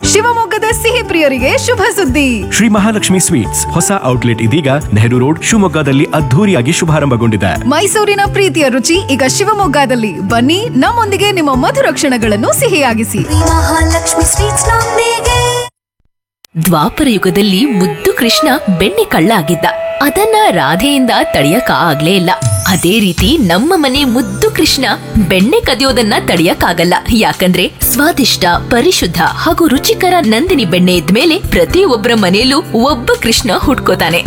ಶಿವಮೊಗ್ಗದ ಸಿಹಿ ಪ್ರಿಯರಿಗೆ ಶುಭ ಸುದ್ದಿ ಶ್ರೀ ಮಹಾಲಕ್ಷ್ಮಿ ಸ್ವೀಟ್ಸ್ ಹೊಸ ಔಟ್ಲೆಟ್ ಇದೀಗ ನೆಹರು ರೋಡ್ ಶಿವಮೊಗ್ಗದಲ್ಲಿ ಅದ್ಧೂರಿಯಾಗಿ ಶುಭಾರಂಭಗೊಂಡಿದೆ ಮೈಸೂರಿನ ಪ್ರೀತಿಯ ರುಚಿ ಈಗ ಶಿವಮೊಗ್ಗದಲ್ಲಿ ಬನ್ನಿ ನಮ್ಮೊಂದಿಗೆ ನಿಮ್ಮ ಮಧುರ ಕ್ಷಣಗಳನ್ನು ಸಿಹಿಯಾಗಿಸಿ ಮಹಾಲಕ್ಷ್ಮಿ ಸ್ವೀಟ್ಸ್ ನೊಂದಿಗೆ ದ್ವಾಪರ ಯುಗದಲ್ಲಿ ಮುದ್ದು ಕೃಷ್ಣ ಬೆಣ್ಣೆ ಕಳ್ಳ ಆಗಿದ್ದ ಅದನ್ನ ರಾಧೆಯಿಂದ ತಡೆಯಕ ಆಗ್ಲೇ ಇಲ್ಲ ಅದೇ ರೀತಿ ನಮ್ಮ ಮನೆ ಮುದ್ದು ಕೃಷ್ಣ ಬೆಣ್ಣೆ ಕದಿಯೋದನ್ನ ತಡೆಯಕ್ಕಾಗಲ್ಲ ಯಾಕಂದ್ರೆ ಸ್ವಾದಿಷ್ಟ ಪರಿಶುದ್ಧ ಹಾಗೂ ರುಚಿಕರ ನಂದಿನಿ ಬೆಣ್ಣೆ ಇದ್ಮೇಲೆ ಪ್ರತಿಯೊಬ್ಬರ ಮನೆಯಲ್ಲೂ ಒಬ್ಬ ಕೃಷ್ಣ ಹುಟ್ಕೋತಾನೆ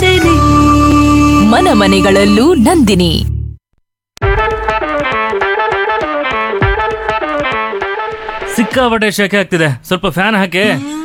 ಮನ ಮನೆಗಳಲ್ಲೂ ನಂದಿನಿ ಸಿಕ್ಕಾಪಟ್ಟೆ ಶೆಕೆ ಆಗ್ತಿದೆ ಸ್ವಲ್ಪ ಫ್ಯಾನ್ ಹಾಕಿ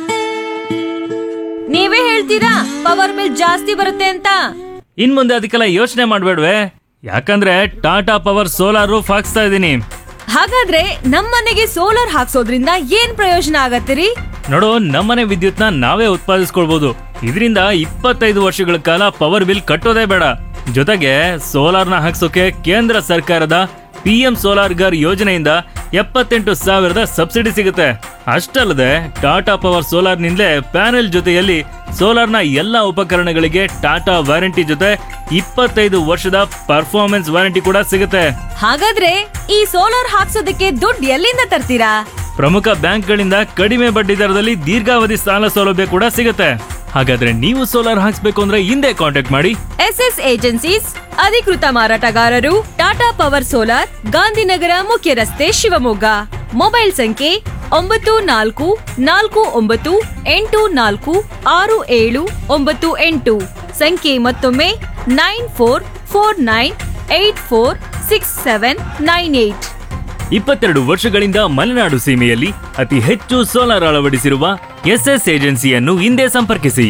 ನೀವೇ ಹೇಳ್ತೀರಾ ಪವರ್ ಬಿಲ್ ಜಾಸ್ತಿ ಬರುತ್ತೆ ಅಂತ ಇನ್ ಮುಂದೆ ಅದಕ್ಕೆಲ್ಲ ಯೋಚನೆ ಮಾಡ್ಬೇಡ್ವೆ ಯಾಕಂದ್ರೆ ಟಾಟಾ ಪವರ್ ಸೋಲಾರ್ ರೂಫ್ ಹಾಕ್ಸ್ತಾ ಇದ್ದೀನಿ ಹಾಗಾದ್ರೆ ನಮ್ಮನೆಗೆ ಸೋಲಾರ್ ಹಾಕ್ಸೋದ್ರಿಂದ ಏನ್ ಪ್ರಯೋಜನ ಆಗತ್ತಿರಿ ನೋಡು ನಮ್ಮನೆ ವಿದ್ಯುತ್ನ ನಾವೇ ಉತ್ಪಾದಿಸ್ಕೊಳ್ಬಹುದು ಇದರಿಂದ ಇಪ್ಪತ್ತೈದು ವರ್ಷಗಳ ಕಾಲ ಪವರ್ ಬಿಲ್ ಕಟ್ಟೋದೇ ಬೇಡ ಜೊತೆಗೆ ಸೋಲಾರ್ನ ಹಾಕ್ಸೋಕೆ ಕೇಂದ್ರ ಸರ್ಕಾರದ ಪಿ ಎಂ ಸೋಲಾರ್ ಗರ್ ಯೋಜನೆಯಿಂದ ಎಪ್ಪತ್ತೆಂಟು ಸಾವಿರದ ಸಬ್ಸಿಡಿ ಸಿಗುತ್ತೆ ಅಷ್ಟಲ್ಲದೆ ಟಾಟಾ ಪವರ್ ಸೋಲಾರ್ನಿಂದಲೇ ಪ್ಯಾನೆಲ್ ಜೊತೆಯಲ್ಲಿ ಸೋಲಾರ್ನ ಎಲ್ಲ ಉಪಕರಣಗಳಿಗೆ ಟಾಟಾ ವಾರಂಟಿ ಜೊತೆ ಇಪ್ಪತ್ತೈದು ವರ್ಷದ ಪರ್ಫಾರ್ಮೆನ್ಸ್ ವಾರಂಟಿ ಕೂಡ ಸಿಗುತ್ತೆ ಹಾಗಾದ್ರೆ ಈ ಸೋಲಾರ್ ಹಾಕ್ಸೋದಕ್ಕೆ ದುಡ್ಡು ಎಲ್ಲಿಂದ ತರ್ತೀರಾ ಪ್ರಮುಖ ಬ್ಯಾಂಕ್ಗಳಿಂದ ಕಡಿಮೆ ಬಡ್ಡಿ ದರದಲ್ಲಿ ದೀರ್ಘಾವಧಿ ಸಾಲ ಸೌಲಭ್ಯ ಕೂಡ ಸಿಗುತ್ತೆ ಹಾಗಾದ್ರೆ ನೀವು ಸೋಲಾರ್ ಹಾಕ್ಸ್ಬೇಕು ಅಂದ್ರೆ ಹಿಂದೆ ಕಾಂಟ್ಯಾಕ್ಟ್ ಮಾಡಿ ಎಸ್ ಎಸ್ ಏಜೆನ್ಸೀಸ್ ಅಧಿಕೃತ ಮಾರಾಟಗಾರರು ಟಾಟಾ ಪವರ್ ಸೋಲಾರ್ ಗಾಂಧಿನಗರ ಮುಖ್ಯ ರಸ್ತೆ ಶಿವಮೊಗ್ಗ ಮೊಬೈಲ್ ಸಂಖ್ಯೆ ಒಂಬತ್ತು ನಾಲ್ಕು ನಾಲ್ಕು ಒಂಬತ್ತು ಎಂಟು ನಾಲ್ಕು ಆರು ಏಳು ಒಂಬತ್ತು ಎಂಟು ಸಂಖ್ಯೆ ಮತ್ತೊಮ್ಮೆ nine four four nine eight four six seven nine eight ಇಪ್ಪತ್ತೆರಡು ವರ್ಷಗಳಿಂದ ಮಲೆನಾಡು ಸೀಮೆಯಲ್ಲಿ ಅತಿ ಹೆಚ್ಚು ಸೋಲಾರ್ ಅಳವಡಿಸಿರುವ ಎಸ್ಎಸ್ ಏಜೆನ್ಸಿಯನ್ನು ಹಿಂದೆ ಸಂಪರ್ಕಿಸಿ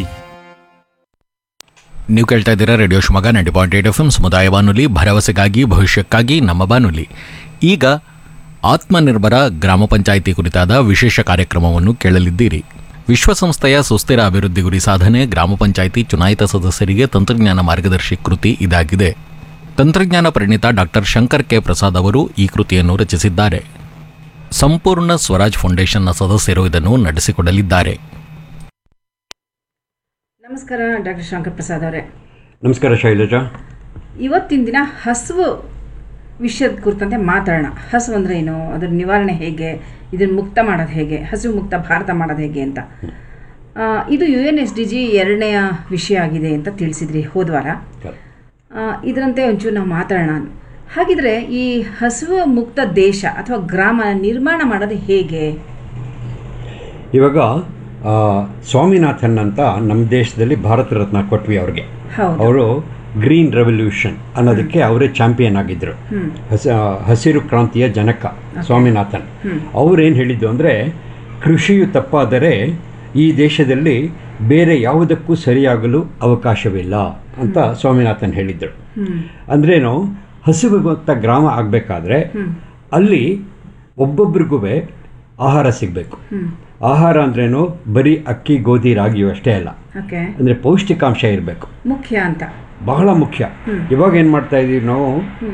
ನೀವು ಕೇಳ್ತಾ ಇದ್ದೀರಾ radio Shivamogga ninety point eight FM ಎಂ ಸಮುದಾಯ ಬಾನುಲಿ ಭರವಸೆಗಾಗಿ ಭವಿಷ್ಯಕ್ಕಾಗಿ ನಮ್ಮ ಬಾನುಲಿ ಈಗ ಆತ್ಮನಿರ್ಭರ ಗ್ರಾಮ ಪಂಚಾಯಿತಿ ಕುರಿತಾದ ವಿಶೇಷ ಕಾರ್ಯಕ್ರಮವನ್ನು ಕೇಳಲಿದ್ದೀರಿ ವಿಶ್ವಸಂಸ್ಥೆಯ ಸುಸ್ಥಿರ ಅಭಿವೃದ್ಧಿ ಗುರಿ ಸಾಧನೆ ಗ್ರಾಮ ಪಂಚಾಯಿತಿ ಚುನಾಯಿತ ಸದಸ್ಯರಿಗೆ ತಂತ್ರಜ್ಞಾನ ಮಾರ್ಗದರ್ಶಿ ಕೃತಿ ಇದಾಗಿದೆ ತಂತ್ರಜ್ಞಾನ ಪರಿಣಿತ ಡಾಕ್ಟರ್ ಶಂಕರ್ ಕೆ ಪ್ರಸಾದ್ ಅವರು ಈ ಕೃತಿಯನ್ನು ರಚಿಸಿದ್ದಾರೆ ಸಂಪೂರ್ಣ ಸ್ವರಾಜ್ ಫೌಂಡೇಶನ್ನ ಸದಸ್ಯರು ಇದನ್ನು ನಡೆಸಿಕೊಡಲಿದ್ದಾರೆ ನಮಸ್ಕಾರ ಡಾಕ್ಟರ್ ಶಂಕರ್ ಪ್ರಸಾದ್ ಅವರೇ ನಮಸ್ಕಾರ ಶೈಲಜಾ ಇವತ್ತಿನ ದಿನ ಹಸಿವು ವಿಷಯದ ಕುರಿತಂತೆ ಮಾತಾಡೋಣ ಹಸಿವು ಅಂದರೆ ಏನು ಅದರ ನಿವಾರಣೆ ಹೇಗೆ ಇದನ್ನು ಮುಕ್ತ ಮಾಡೋದು ಹೇಗೆ ಹಸಿವು ಮುಕ್ತ ಭಾರತ ಮಾಡೋದು ಹೇಗೆ ಅಂತ ಆ, ಇದು U N S D G ಎರಡನೆಯ ವಿಷಯ ಆಗಿದೆ ಅಂತ ತಿಳಿಸಿದ್ರಿ ಹೋದ್ವಾರ ಆ, ಇದರಂತೆ ಒಂಚೂರು ನಾವು ಮಾತಾಡೋಣ ಹಾಗಿದ್ರೆ ಈ ಹಸಿವು ಮುಕ್ತ ದೇಶ ಅಥವಾ ಗ್ರಾಮ ನಿರ್ಮಾಣ ಮಾಡೋದು ಹೇಗೆ ಇವಾಗ ಆ, ಸ್ವಾಮಿನಾಥನ್ ಅಂತ ನಮ್ಮ ದೇಶದಲ್ಲಿ ಭಾರತ ರತ್ನ ಕೊಟ್ವಿ ಅವ್ರಿಗೆ ಹೌದು. ಅವರು ಗ್ರೀನ್ ರೆವಲ್ಯೂಷನ್ ಅನ್ನೋದಕ್ಕೆ ಅವರೇ ಚಾಂಪಿಯನ್ ಆಗಿದ್ರು ಹಸ ಹಸಿರು ಕ್ರಾಂತಿಯ ಜನಕ ಸ್ವಾಮಿನಾಥನ್ ಅವ್ರೇನು ಹೇಳಿದ್ದು ಅಂದರೆ ಕೃಷಿಯು ತಪ್ಪಾದರೆ ಈ ದೇಶದಲ್ಲಿ ಬೇರೆ ಯಾವುದಕ್ಕೂ ಸರಿಯಾಗಲು ಅವಕಾಶವಿಲ್ಲ ಅಂತ ಸ್ವಾಮಿನಾಥನ್ ಹೇಳಿದ್ರು ಅಂದ್ರೇನು ಹಸಿವು ಮುಕ್ತ ಗ್ರಾಮ ಆಗಬೇಕಾದ್ರೆ ಅಲ್ಲಿ ಒಬ್ಬೊಬ್ರಿಗೂ ಆಹಾರ ಸಿಗಬೇಕು ಆಹಾರ ಅಂದ್ರೇನು ಬರೀ ಅಕ್ಕಿ ಗೋಧಿ ರಾಗಿಯು ಅಷ್ಟೇ ಅಲ್ಲ ಓಕೆ ಅಂದರೆ ಪೌಷ್ಟಿಕಾಂಶ ಇರಬೇಕು ಮುಖ್ಯ ಅಂತ ಬಹಳ ಮುಖ್ಯ ಇವಾಗ ಏನು ಮಾಡ್ತಾ ಇದೀವಿ ನಾವು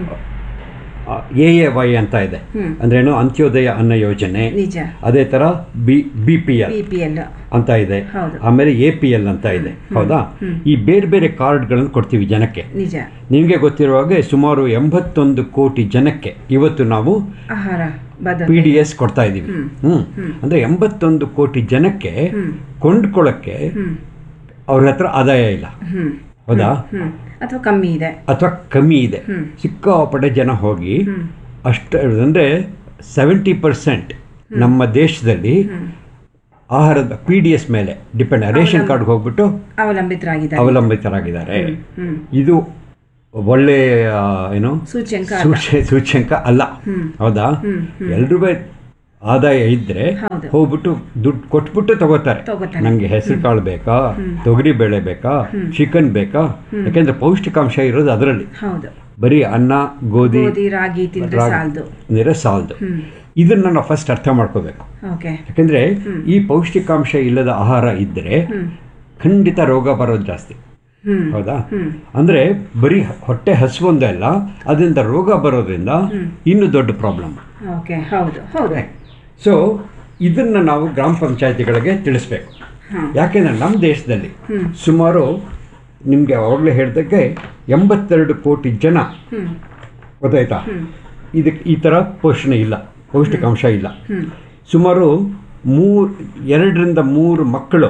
ಎ ಎ ವೈ ಅಂತ ಇದೆ ಅಂದ್ರೇನು ಅಂತ್ಯೋದಯ ಅನ್ನ ಯೋಜನೆ ನಿಜ ಅದೇ ಥರ B B P L B P L ಅಂತ ಇದೆ ಹೌದು. ಆಮೇಲೆ ಎ ಪಿ ಎಲ್ ಅಂತ ಇದೆ ಹೌದಾ ಈ ಬೇರೆ ಬೇರೆ ಕಾರ್ಡ್ಗಳನ್ನು ಕೊಡ್ತೀವಿ ಜನಕ್ಕೆ ನಿಜ ನಿಮಗೆ ಗೊತ್ತಿರುವ ಹಾಗೆ ಸುಮಾರು ಎಂಬತ್ತೊಂದು ಕೋಟಿ ಜನಕ್ಕೆ ಇವತ್ತು ನಾವು ಆಹಾರ ಬದ ಪಿ ಡಿ ಎಸ್ ಕೊಡ್ತಾ ಇದ್ದೀವಿ ಹ್ಮ್ ಅಂದ್ರೆ ಎಂಬತ್ತೊಂದು ಕೋಟಿ ಜನಕ್ಕೆ ಕೊಂಡ್ಕೊಳ್ಳಕ್ಕೆ ಅವ್ರ ಹತ್ರ ಆದಾಯ ಇಲ್ಲ ಹೌದಾ ಹ್ಮ್ ಅಥವಾ ಕಮ್ಮಿ ಇದೆ ಅಥವಾ ಕಮ್ಮಿ ಇದೆ ಸಿಕ್ಕಾಪಟ್ಟೆ ಜನ ಹೋಗಿ ಅಷ್ಟ ಅಂದ್ರೆ ಸೆವೆಂಟಿ ಪರ್ಸೆಂಟ್ ನಮ್ಮ ದೇಶದಲ್ಲಿ ಆಹಾರದ ಪಿ ಡಿ ಎಸ್ ಮೇಲೆ ಡಿಪೆಂಡ್ ರೇಷನ್ ಕಾರ್ಡ್ಗೆ ಹೋಗ್ಬಿಟ್ಟು ಅವಲಂಬಿತರಾಗಿದ್ದಾರೆ ಅವಲಂಬಿತರಾಗಿದ್ದಾರೆ ಇದು ಒಳ್ಳೆ ಆ, ಏನು ಸೂಚ್ಯಂಕ ಸೂಚ್ಯ ಸೂಚ್ಯಂಕ ಅಲ್ಲ ಹೌದಾ ಎಲ್ರಿಗೂ ಆದಾಯ ಇದ್ರೆ ಹೌದು. ಹೋಗ್ಬಿಟ್ಟು ದುಡ್ಡು ಕೊಟ್ಬಿಟ್ಟು ತಗೋತಾರೆ ತಗೋತಾರೆ. ನಂಗೆ ಹೆಸರು ಕಾಳು ಬೇಕಾ ತೊಗರಿ ಬೇಳೆ ಬೇಕಾ ಚಿಕನ್ ಬೇಕಾ ಯಾಕೆಂದ್ರೆ ಪೌಷ್ಟಿಕಾಂಶ ಇರೋದು ಅದರಲ್ಲಿ ಹೌದು ಬರೀ ಅನ್ನ ಗೋಧಿ ಗೋಧಿ ರಾಗಿ ತಿಂದ್ರೆ ರಾಗಿ ಸಾಲದು ಅಂದ್ರೆ ಸಾಲದು ಇದನ್ನ ನಾವು ಫಸ್ಟ್ ಅರ್ಥ ಮಾಡ್ಕೋಬೇಕು ಓಕೆ ಯಾಕಂದ್ರೆ ಈ ಪೌಷ್ಟಿಕಾಂಶ ಇಲ್ಲದ ಆಹಾರ ಇದ್ರೆ ಖಂಡಿತ ರೋಗ ಬರೋದು ಜಾಸ್ತಿ ಹೌದಾ ಅಂದ್ರೆ ಬರೀ ಹೊಟ್ಟೆ ಹಸುವೊಂದೇ ಅಲ್ಲ ಅದರಿಂದ ರೋಗ ಬರೋದ್ರಿಂದ ಇನ್ನು ದೊಡ್ಡ ಪ್ರಾಬ್ಲಮ್ ಓಕೆ ಹೌದು ಹೌದು ಸೊ ಇದನ್ನ ನಾವು ಗ್ರಾಮ ಪಂಚಾಯತಿಗಳಿಗೆ ತಿಳಿಸ್ಬೇಕು ಯಾಕೆಂದ್ರೆ ನಮ್ಮ ದೇಶದಲ್ಲಿ ಸುಮಾರು ನಿಮಗೆ ಅವಾಗಲೇ ಹೇಳ್ದಕ್ಕೆ ಎಂಬತ್ತೆರಡು ಕೋಟಿ ಜನ ಗೊತ್ತಾಯ್ತಾ ಇದಕ್ಕೆ ಈ ಥರ ಪೋಷಣೆ ಇಲ್ಲ ಪೌಷ್ಟಿಕಾಂಶ ಇಲ್ಲ ಸುಮಾರು ಮೂರು ಎರಡರಿಂದ ಮೂರು ಮಕ್ಕಳು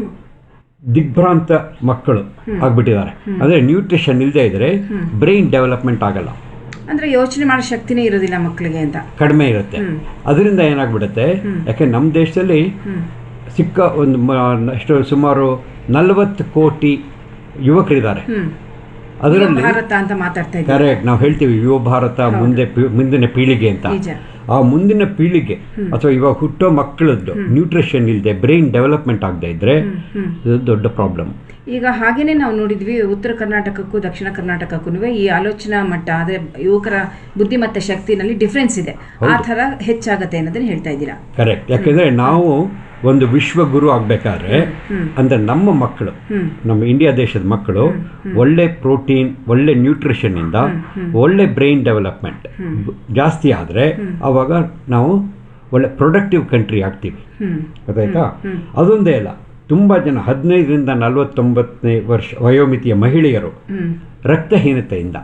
ದಿಗ್ಭ್ರಾಂತ ಮಕ್ಕಳು ಆಗ್ಬಿಟ್ಟಿದ್ದಾರೆ ಅಂದರೆ ನ್ಯೂಟ್ರಿಷನ್ ಇಲ್ಲದೆ ಇದ್ರೆ ಬ್ರೈನ್ ಡೆವಲಪ್ಮೆಂಟ್ ಆಗಲ್ಲ ಅಂದ್ರೆ ಯೋಚನೆ ಮಾಡೋ ಶಕ್ತಿನೇ ಇರೋದಿಲ್ಲ ಮಕ್ಕಳಿಗೆ ಅಂತ ಕಡಿಮೆ ಇರುತ್ತೆ ಅದರಿಂದ ಏನಾಗ್ಬಿಡುತ್ತೆ ಯಾಕೆ ನಮ್ಮ ದೇಶದಲ್ಲಿ ಸಿಕ್ಕ ಒಂದು ಮ- ಎಷ್ಟು ಸುಮಾರು ನಲವತ್ತು ಕೋಟಿ ಯುವಕರಿದ್ದಾರೆ ಅದರಲ್ಲಿ ಭಾರತ ಅಂತ ಮಾತಾಡ್ತಾ ಇದ್ದಾರೆ ಕರೆಕ್ಟ್ ನಾವು ಹೇಳ್ತೀವಿ ಯುವ ಭಾರತ ಮುಂದೆ ಪೀ- ಮುಂದಿನ ಪೀಳಿಗೆ ಅಂತ ನಿಜ. ಆ ಮುಂದಿನ ಪೀಳಿಗೆ ಅಥವಾ ಇವಾಗ ಹುಟ್ಟೋ ಮಕ್ಕಳದ್ದು ನ್ಯೂಟ್ರಿಷನ್ ಇಲ್ಲದೆ ಬ್ರೈನ್ ಡೆವಲಪ್ಮೆಂಟ್ ಆಗದೆ ಇದ್ರೆ ಇದು ದೊಡ್ಡ ಪ್ರಾಬ್ಲಮ್ ಈಗ ಹಾಗೇನೆ ನಾವು ನೋಡಿದ್ವಿ ಉತ್ತರ ಕರ್ನಾಟಕಕ್ಕೂ ದಕ್ಷಿಣ ಕರ್ನಾಟಕಕ್ಕೂ ಈ ಆಲೋಚನಾ ಮಟ್ಟ ಅದೇ ಯುವಕರ ಬುದ್ಧಿಮತ್ತೆ ಶಕ್ತಿನಲ್ಲಿ ಡಿಫ್ರೆನ್ಸ್ ಇದೆ ಆ ಥರ ಹೆಚ್ಚಾಗತ್ತೆ ಅನ್ನೋದನ್ನ ಹೇಳ್ತಾ ಇದ್ದೀರಾ ಕರೆಕ್ಟ್ ಯಾಕೆಂದ್ರೆ ನಾವು ಒಂದು ವಿಶ್ವಗುರು ಆಗ್ಬೇಕಾದ್ರೆ ಅಂದ್ರೆ ನಮ್ಮ ಮಕ್ಕಳು ನಮ್ಮ ಇಂಡಿಯಾ ದೇಶದ ಮಕ್ಕಳು ಒಳ್ಳೆ ಪ್ರೋಟೀನ್ ಒಳ್ಳೆ ನ್ಯೂಟ್ರಿಷನ್ ಇಂದ ಒಳ್ಳೆ ಬ್ರೈನ್ ಡೆವಲಪ್ಮೆಂಟ್ ಜಾಸ್ತಿ ಆದ್ರೆ ಅವಾಗ ನಾವು ಒಳ್ಳೆ ಪ್ರೊಡಕ್ಟಿವ್ ಕಂಟ್ರಿ ಆಗ್ತೀವಿ ಗೊತ್ತಾಯ್ತಾ ಅದೊಂದೇ ಅಲ್ಲ ತುಂಬಾ ಜನ ಹದಿನೈದರಿಂದ ನಲವತ್ತೊಂಬತ್ತನೇ ವರ್ಷ ವಯೋಮಿತಿಯ ಮಹಿಳೆಯರು ರಕ್ತಹೀನತೆಯಿಂದ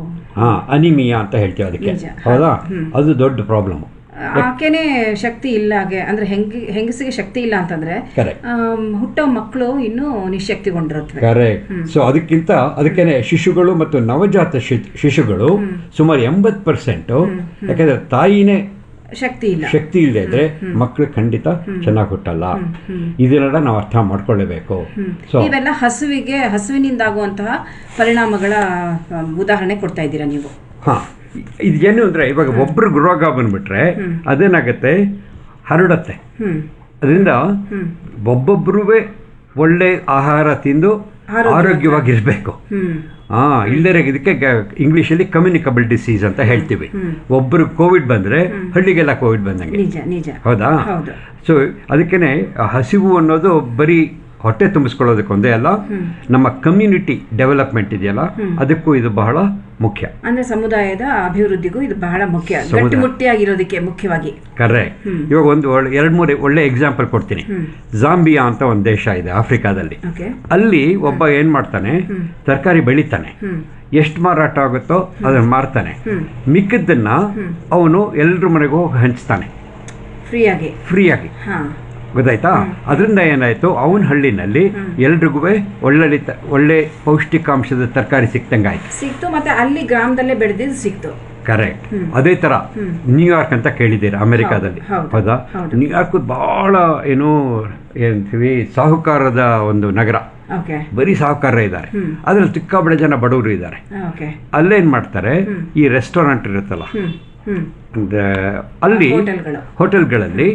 ಹಾ ಅನಿಮಿಯಾ ಅಂತ ಹೇಳ್ತೀವಿ ಅದಕ್ಕೆ ನಿಜ. ಹೌದಾ ಅದು ದೊಡ್ಡ ಪ್ರಾಬ್ಲಮ್ ಆಕೆನೆ ಶಕ್ತಿ ಇಲ್ಲ ಹಾಗೆ ಅಂದ್ರೆ ಹೆಂಗ ಹೆಂಗಸಿಗೆ ಶಕ್ತಿ ಇಲ್ಲ ಅಂತಂದ್ರೆ Correct. ಆಮ್, ಹುಟ್ಟೋ ಮಕ್ಕಳು ಇನ್ನೂ ನಿಶಕ್ತಿಗೊಂಡಿರುತ್ತವೆ ಕರೆಕ್ಟ್ ಸೊ ಅದಕ್ಕಿಂತ ಅದಕ್ಕೇನೆ ಶಿಶುಗಳು ಮತ್ತು ನವಜಾತ ಶಿ- ಶಿಶುಗಳು ಸುಮಾರು ಎಂಬತ್ತು ಪರ್ಸೆಂಟ್ ಯಾಕಂದ್ರೆ ತಾಯಿನೇ ಶಕ್ತಿ ಇಲ್ಲ ಶಕ್ತಿ ಇಲ್ಲದೆ ಇದ್ರೆ ಮಕ್ಕಳು ಖಂಡಿತ ಚೆನ್ನಾಗಿ ಹುಟ್ಟಲ್ಲ ಇದನ್ನೆಲ್ಲ ನಾವು ಅರ್ಥ ಮಾಡ್ಕೊಳ್ಳೇಬೇಕು ಸೊ ಇವೆಲ್ಲ ಹಸುವಿಗೆ ಹಸುವಿನಿಂದಾಗುವಂತಹ ಪರಿಣಾಮಗಳ ಆ, ಉದಾಹರಣೆ ಕೊಡ್ತಾ ಇದ್ದೀರಾ ನೀವು ಹಾ ಇದೇನು ಅಂದ್ರೆ ಇವಾಗ ಒಬ್ರಿಗೆ ರೋಗ ಬಂದ್ಬಿಟ್ರೆ ಅದೇನಾಗತ್ತೆ ಹರಡತ್ತೆ ಅದರಿಂದ ಒಬ್ಬೊಬ್ರೂ ಒಳ್ಳೆ ಆಹಾರ ತಿಂದು ಆರೋಗ್ಯವಾಗಿರ್ಬೇಕು ಹಾ ಇಲ್ಲದೇ ಇದಕ್ಕೆ ಇಂಗ್ಲಿಷಲ್ಲಿ ಕಮ್ಯುನಿಕಬಲ್ ಡಿಸೀಸ್ ಅಂತ ಹೇಳ್ತೀವಿ ಒಬ್ಬರು ಕೋವಿಡ್ ಬಂದ್ರೆ ಹಳ್ಳಿಗೆಲ್ಲ ಕೋವಿಡ್ ಬಂದಂಗೆ ನಿಜ ನಿಜ ಹೌದಾ ಹೌದು. ಸೊ ಅದಕ್ಕೇನೆ ಆ ಹಸಿವು ಅನ್ನೋದು ಬರೀ ಹೊಟ್ಟೆ ತುಂಬಿಸ್ಕೊಳ್ಳೋದಕ್ಕೆ ಒಂದೇ ಅಲ್ಲ ನಮ್ಮ ಕಮ್ಯುನಿಟಿ ಡೆವಲಪ್ಮೆಂಟ್ ಇದೆಯಲ್ಲ ಅದಕ್ಕೂ ಇದು ಬಹಳ ಮುಖ್ಯ ಅಂದ್ರೆ ಸಮುದಾಯದ ಅಭಿವೃದ್ಧಿಗೂ ಇದು ಬಹಳ ಮುಖ್ಯ ಸಮುದಾಯ. ಗಟ್ಟಿಮುಟ್ಟಿಯಾಗಿರೋದಕ್ಕೆ ಮುಖ್ಯವಾಗಿ ಕರೆಕ್ಟ್ ಇವಾಗ ಒಂದು ಒಳ್ಳೆ ಎರಡು ಮೂರು ಒಳ್ಳೆ ಎಕ್ಸಾಂಪಲ್ ಕೊಡ್ತೀನಿ ಜಾಂಬಿಯಾ ಅಂತ ಒಂದು ದೇಶ ಇದೆ ಆಫ್ರಿಕಾದಲ್ಲಿ ಓಕೆ ಅಲ್ಲಿ ಒಬ್ಬ ಏನ್ ಮಾಡ್ತಾನೆ ತರಕಾರಿ ಬೆಳಿತಾನೆ ಎಷ್ಟು ಮಾರಾಟ ಆಗುತ್ತೋ ಅದನ್ನ ಮಾರ್ತಾನೆ ಮಿಕ್ಕಿದ್ದನ್ನ ಅವನು ಎಲ್ರ ಮನೆಗೂ ಹೋಗಿ ಹಂಚ್ತಾನೆ ಫ್ರೀಯಾಗಿ ಫ್ರೀಯಾಗಿ ಹಾ ಗೊತ್ತಾಯ್ತಾ ಅದರಿಂದ ಏನಾಯ್ತು ಅವನ ಹಳ್ಳಿನಲ್ಲಿ ಎಲ್ರಿಗೂ ಒಳ್ಳೆ ತ- ಒಳ್ಳೆ ಪೌಷ್ಟಿಕಾಂಶದ ತರಕಾರಿ ಸಿಕ್ತಂಗಾಯ್ತು ಸಿಕ್ತು ಮತ್ತೆ ಅಲ್ಲಿ ಗ್ರಾಮದಲ್ಲೇ ಬೆಳೆದಿದ್ದು ಸಿಕ್ತು ಕರೆಕ್ಟ್ ಅದೇ ತರ ನ್ಯೂಯಾರ್ಕ್ ಅಂತ ಕೇಳಿದ್ದೀರಾ ಅಮೆರಿಕಾದಲ್ಲಿ ಹೌದು, ಹೌದಾ ಹೌದು. ನ್ಯೂಯಾರ್ಕ್ ಬಹಳ ಏನು ಏನಂತೀವಿ ಸಾಹುಕಾರದ ಒಂದು ನಗರ ಓಕೆ ಬರೀ ಸಾಹುಕಾರ ಇದ್ದಾರೆ ಅದ್ರಲ್ಲಿ ಸಿಕ್ಕಾಬಳೆ ಜನ ಬಡವರು ಇದ್ದಾರೆ ಓಕೆ ಅಲ್ಲೇನ್ ಮಾಡ್ತಾರೆ ಈ ರೆಸ್ಟೋರೆಂಟ್ ಇರುತ್ತಲ್ಲ ಹ್ಮ್ ಹ್ಮ್ ಅಂದ್ರೆ ಅಲ್ಲಿ ಹೋಟೆಲ್ಗಳು. ಹೋಟೆಲ್ಗಳಲ್ಲಿ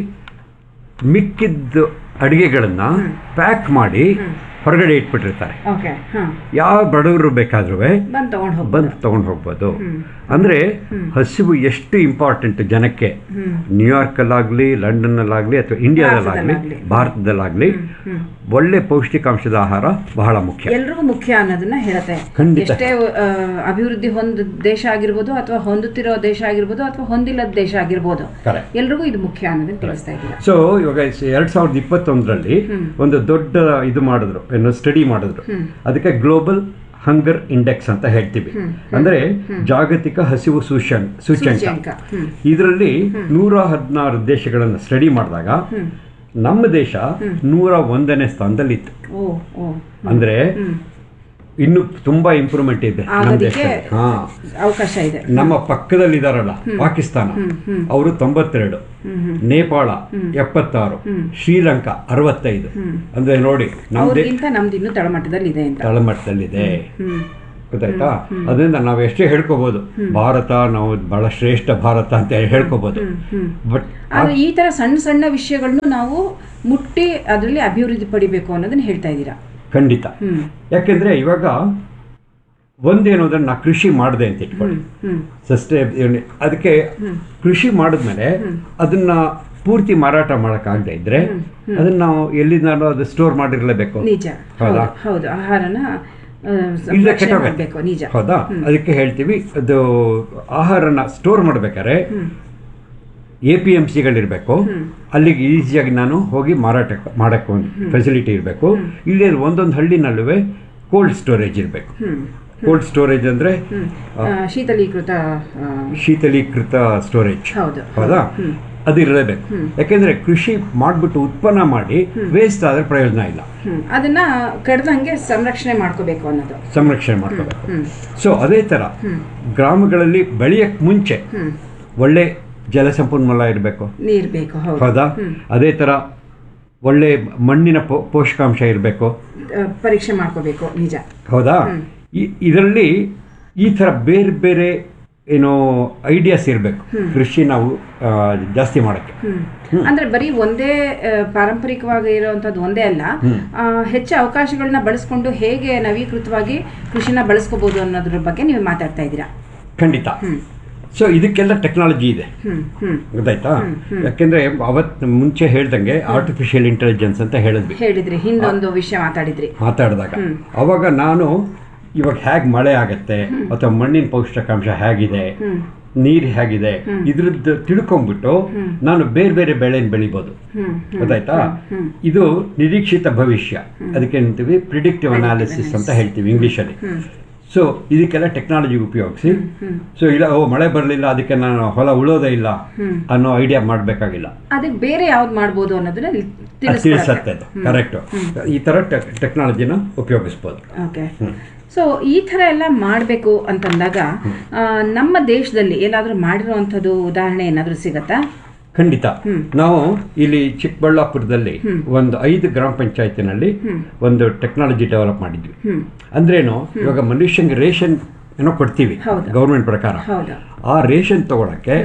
ಮಿಕ್ಕಿದ್ದು ಅಡಿಗೆಗಳನ್ನ ಪ್ಯಾಕ್ ಮಾಡಿ ಹೊರಗಡೆ ಇಟ್ಬಿಟ್ಟಿರ್ತಾರೆ ಓಕೆ ಹಾ ಯಾವ ಬಡವರು ಬೇಕಾದ್ರೂ ಬಂದು ತಗೊಂಡು ಹೋಗ್ಬೋದು ಬಂದು ತಗೊಂಡು ಹೋಗ್ಬೋದು ಅಂದ್ರೆ ಹಸಿವು ಎಷ್ಟು ಇಂಪಾರ್ಟೆಂಟ್ ಜನಕ್ಕೆ ನ್ಯೂಯಾರ್ಕ್ ಅಲ್ಲಾಗ್ಲಿ ಲಂಡನ್ ಅಲ್ಲಾಗ್ಲಿ ಅಥವಾ ಇಂಡಿಯಾದಲ್ಲಾಗ್ಲಿ ಭಾರತದಲ್ಲಾಗ್ಲಿ. ಭಾರತದಲ್ಲಾಗ್ಲಿ ಒಳ್ಳೆ ಪೌಷ್ಟಿಕಾಂಶದ ಆಹಾರ ಬಹಳ ಮುಖ್ಯ ಎಲ್ರಿಗೂ ಮುಖ್ಯ ಅನ್ನೋದನ್ನ ಹೇಳುತ್ತೆ ಖಂಡಿತ. ಎಷ್ಟೇ ಆ, ಅಭಿವೃದ್ಧಿ ಹೊಂದ ದೇಶ ಆಗಿರ್ಬೋದು ಅಥವಾ ಹೊಂದುತ್ತಿರೋ ದೇಶ ಆಗಿರ್ಬೋದು ಅಥವಾ ಹೊಂದಿಲ್ಲದ ದೇಶ ಆಗಿರ್ಬೋದು Correct. ಎಲ್ರಿಗೂ ಇದು ಮುಖ್ಯ ಅನ್ನೋದನ್ನ ತಿಳಿಸ್ತಾ ಇದ್ದೀರಾ ಸೊ ಇವಾಗ ಎರಡ್ ಸಾವಿರದ ಇಪ್ಪತ್ತೊಂದರಲ್ಲಿ ಒಂದು ದೊಡ್ಡ ಇದು ಮಾಡಿದ್ರು ಏನು ಸ್ಟಡಿ ಮಾಡಿದ್ರು ಅದಕ್ಕೆ ಗ್ಲೋಬಲ್ ಹಂಗರ್ ಇಂಡೆಕ್ಸ್ ಅಂತ ಹೇಳ್ತೀವಿ ಅಂದ್ರೆ ಜಾಗತಿಕ ಹಸಿವು ಸೂಚ್ಯಂಕ ಸೂಚ್ಯಂಕ, ಸೂಚ್ಯಂಕ ಹ್ಮ್. ಇದರಲ್ಲಿ ನೂರ ಹದಿನಾರು ದೇಶಗಳನ್ನು ಸ್ಟಡಿ ಮಾಡಿದಾಗ ನಮ್ಮ ದೇಶ ನೂರ ಒಂದನೇ ಸ್ಥಾನದಲ್ಲಿತ್ತು ಓ ಓ ಅಂದ್ರೆ ಇನ್ನು ತುಂಬಾ ಇಂಪ್ರೂವ್ಮೆಂಟ್ ಇದೆ ನಮ್ಮ ಆಗೋದಿಕ್ಕೆ ದೇಶದಲ್ಲಿ ಹಾ ಅವಕಾಶ ಇದೆ ನಮ್ಮ ಪಕ್ಕದಲ್ಲಿದಾರಲ್ಲ ಪಾಕಿಸ್ತಾನ ಅವರು ತೊಂಬತ್ತೆರಡು ನೇಪಾಳ ಎಪ್ಪತ್ತಾರು ಶ್ರೀಲಂಕಾ ಅರವತ್ತೈದು ಅಂದ್ರೆ ನೋಡಿ ನಮ್ಮ ದೇ- ಅವ್ರಿಗಿಂತ ನಮ್ದು ಇನ್ನೂ ತಳಮಟ್ಟದಲ್ಲಿ ಇದೆ ಅಂತ ತಳಮಟ್ಟದಲ್ಲಿದೆ ಗೊತ್ತಾಯ್ತಾ ಅದರಿಂದ ನಾವು ಎಷ್ಟೇ ಹೇಳ್ಕೋಬಹುದು ಭಾರತ ನಾವು ಬಹಳ ಶ್ರೇಷ್ಠ ಭಾರತ ಅಂತ ಹೇಳಿ ಹೇಳ್ಕೋಬಹುದು ಬಟ್ ಆದ್ರೆ ಈ ತರ ಸಣ್ಣ ಸಣ್ಣ ವಿಷಯಗಳನ್ನು ನಾವು ಮುಟ್ಟಿ ಅದರಲ್ಲಿ ಅಭಿವೃದ್ಧಿ ಪಡಿಬೇಕು ಅನ್ನೋದನ್ನ ಹೇಳ್ತಾ ಇದ್ದೀರಾ ಖಂಡಿತ ಯಾಕೆಂದ್ರೆ ಇವಾಗ ಒಂದೇನು ಅಂದ್ರೆ ನಾ ಕೃಷಿ ಮಾಡಿದೆ ಅಂತ ಇಟ್ಕೊಳ್ಳಿ ಸಸ್ಟೇ ಅದಕ್ಕೆ ಕೃಷಿ ಮಾಡಿದ್ಮೇಲೆ ಅದನ್ನ ಪೂರ್ತಿ ಮಾರಾಟ ಮಾಡಕ್ಕಾಗದೆ ಇದ್ರೆ ಅದನ್ನ ನಾವು ಎಲ್ಲಿಂದಾನೋ ಅದು ಸ್ಟೋರ್ ಮಾಡಿರ್ಲೇಬೇಕು ನಿಜ ಹೌದಾ ಹೌದು, ಹೌದು ಆಹಾರನ ಆ, ಇಲ್ಲ ಸಂರಕ್ಷಣೆ ಕೆಟ್ಟೋಗುತ್ತೆ ಮಾಡ್ಬೇಕು ನಿಜ ಹೌದಾ ಅದಕ್ಕೆ ಹೇಳ್ತೀವಿ ಅದು ಆಹಾರನ ಸ್ಟೋರ್ ಮಾಡ್ಬೇಕಾದ್ರೆ ಎ ಪಿ ಎಮ್ ಸಿಗಳಿರಬೇಕು ಅಲ್ಲಿಗೆ ಈಸಿಯಾಗಿ ನಾನು ಹೋಗಿ ಮಾರಾಟ ಮಾಡೋಕ್ಕೆ ಒಂದು ಫೆಸಿಲಿಟಿ ಇರಬೇಕು ಇಲ್ಲಿ ಒಂದೊಂದು ಹಳ್ಳಿನಲ್ಲೂ ಕೋಲ್ಡ್ ಸ್ಟೋರೇಜ್ ಇರಬೇಕು ಕೋಲ್ಡ್ ಸ್ಟೋರೇಜ್ ಅಂದರೆ ಆ, ಶೀತಲೀಕೃತ ಆ, ಶೀತಲೀಕೃತ ಸ್ಟೋರೇಜ್ ಹೌದು. ಹೌದಾ ಅದು ಇರಲೇಬೇಕು ಯಾಕೆಂದರೆ ಕೃಷಿ ಮಾಡಿಬಿಟ್ಟು ಉತ್ಪನ್ನ ಮಾಡಿ ವೇಸ್ಟ್ ಆದರೆ ಪ್ರಯೋಜನ ಇಲ್ಲ ಹ್ಮ್. ಅದನ್ನ ಕಡ್ದಂಗೆ ಸಂರಕ್ಷಣೆ ಮಾಡ್ಕೋಬೇಕು ಅನ್ನೋದು ಸಂರಕ್ಷಣೆ ಮಾಡ್ಕೋಬೇಕು ಸೊ ಅದೇ ಥರ ಗ್ರಾಮಗಳಲ್ಲಿ ಬೆಳೆಯಕ್ಕೆ ಮುಂಚೆ ಒಳ್ಳೆ ಜಲಸಂಪನ್ಮೂಲ ಇರಬೇಕು ನೀರ್ ಬೇಕು ಹೌದು ಹೌದಾ ಅದೇ ಥರ ಒಳ್ಳೆ ಮಣ್ಣಿನ ಪೋ- ಪೋಷಕಾಂಶ ಇರಬೇಕು ಆ, ಪರೀಕ್ಷೆ ಮಾಡ್ಕೋಬೇಕು ನಿಜ ಹೌದಾ ಇದರಲ್ಲಿ ಈ ಥರ ಬೇರೆ ಬೇರೆ ಏನೋ ಐಡಿಯಾಸ್ ಇರಬೇಕು ಕೃಷಿ ನಾವು ಆ, ಜಾಸ್ತಿ ಮಾಡೋಕ್ಕೆ ಅಂದ್ರೆ ಬರೀ ಒಂದೇ ಆ, ಪಾರಂಪರಿಕವಾಗಿ ಇರುವಂತದ್ದು ಒಂದೇ ಅಲ್ಲ ಆ, ಹೆಚ್ಚು ಅವಕಾಶಗಳನ್ನ ಬಳಸ್ಕೊಂಡು ಹೇಗೆ ನವೀಕೃತವಾಗಿ ಕೃಷಿನ ಬಳಸ್ಕೋಬಹುದು ಅನ್ನೋದ್ರ ಬಗ್ಗೆ ನೀವು ಮಾತಾಡ್ತಾ ಇದ್ದೀರಾ ಖಂಡಿತ ಸೊ ಇದಕ್ಕೆಲ್ಲ ಟೆಕ್ನಾಲಜಿ ಇದೆ ಹ್ಮ್ ಹ್ಮ್ ಗೊತ್ತಾಯ್ತಾ ಯಾಕೆಂದ್ರೆ ಅವತ್ತು ಮುಂಚೆ ಹೇಳ್ದಂಗೆ ಆರ್ಟಿಫಿಷಿಯಲ್ ಇಂಟೆಲಿಜೆನ್ಸ್ ಅಂತ ಹೇಳಿದ್ವಿ ಹೇಳಿದ್ರಿ ಹಿಂದೊಂದು ವಿಷಯ ಮಾತಾಡಿದ್ರಿ ಮಾತಾಡಿದಾಗ ಅವಾಗ ನಾನು ಇವಾಗ ಹೇಗೆ ಮಳೆ ಆಗತ್ತೆ ಅಥವಾ ಮಣ್ಣಿನ ಪೌಷ್ಟಿಕಾಂಶ ಹೇಗಿದೆ ನೀರು ಹೇಗಿದೆ ಇದ್ರದ್ದು ತಿಳ್ಕೊಂಡ್ಬಿಟ್ಟು ನಾನು ಬೇರೆ ಬೇರೆ ಬೆಳೆನ ಬೆಳಿಬೋದು ಗೊತ್ತಾಯ್ತಾ ಇದು ನಿರೀಕ್ಷಿತ ಭವಿಷ್ಯ ಅದಕ್ಕೆ ಅಂತೀವಿ ಪ್ರಿಡಿಕ್ಟಿವ್ ಅನಾಲಿಸಿಸ್ ಅಂತ ಹೇಳ್ತೀವಿ ಇಂಗ್ಲೀಷಲ್ಲಿ ಸೊ ಇದಕ್ಕೆಲ್ಲ ಟೆಕ್ನಾಲಜಿ ಉಪಯೋಗಿಸಿ ಸೊ ಇಲ್ಲ ಓ ಮಳೆ ಬರಲಿಲ್ಲ ಅದಕ್ಕೆ ನಾನು ಹೊಲ ಉಳೋದೇ ಇಲ್ಲ ಅನ್ನೋ ಐಡಿಯಾ ಮಾಡಬೇಕಾಗಿಲ್ಲ ಅದಕ್ಕೆ ಬೇರೆ ಯಾವ್ದು ಮಾಡ್ಬೋದು ಅನ್ನೋದನ್ನ ಅದು ತಿಳಿಸ್ಕೊಡಕ್ಕೆ ತಿಳಿಸತ್ತೆ ಅದು ಕರೆಕ್ಟು ಈ ಥರ ಟೆಕ್ನಾಲಜಿನ ಉಪಯೋಗಿಸ್ಬೋದು ಓಕೆ ಸೊ ಈ ಥರ ಎಲ್ಲ ಮಾಡಬೇಕು ಅಂತಂದಾಗ ಆ, ನಮ್ಮ ದೇಶದಲ್ಲಿ ಎಲ್ಲಾದರೂ ಮಾಡಿರುವಂಥದ್ದು ಉದಾಹರಣೆ ಏನಾದರೂ ಸಿಗತ್ತಾ ಖಂಡಿತ ನಾವು ಇಲ್ಲಿ ಚಿಕ್ಕಬಳ್ಳಾಪುರದಲ್ಲಿ ಒಂದು ಐದು ಗ್ರಾಮ ಪಂಚಾಯತಿನಲ್ಲಿ ಒಂದು ಟೆಕ್ನಾಲಜಿ ಡೆವಲಪ್ ಮಾಡಿದ್ವಿ ಅಂದ್ರೇನು ಇವಾಗ ಮನುಷ್ಯಂಗೆ ರೇಷನ್ ಏನೋ ಕೊಡ್ತೀವಿ ಹೌದು. ಗೌರ್ಮೆಂಟ್ ಪ್ರಕಾರ ಹೌದು ಆ ರೇಷನ್ ತಗೊಳಕ್ಕೆ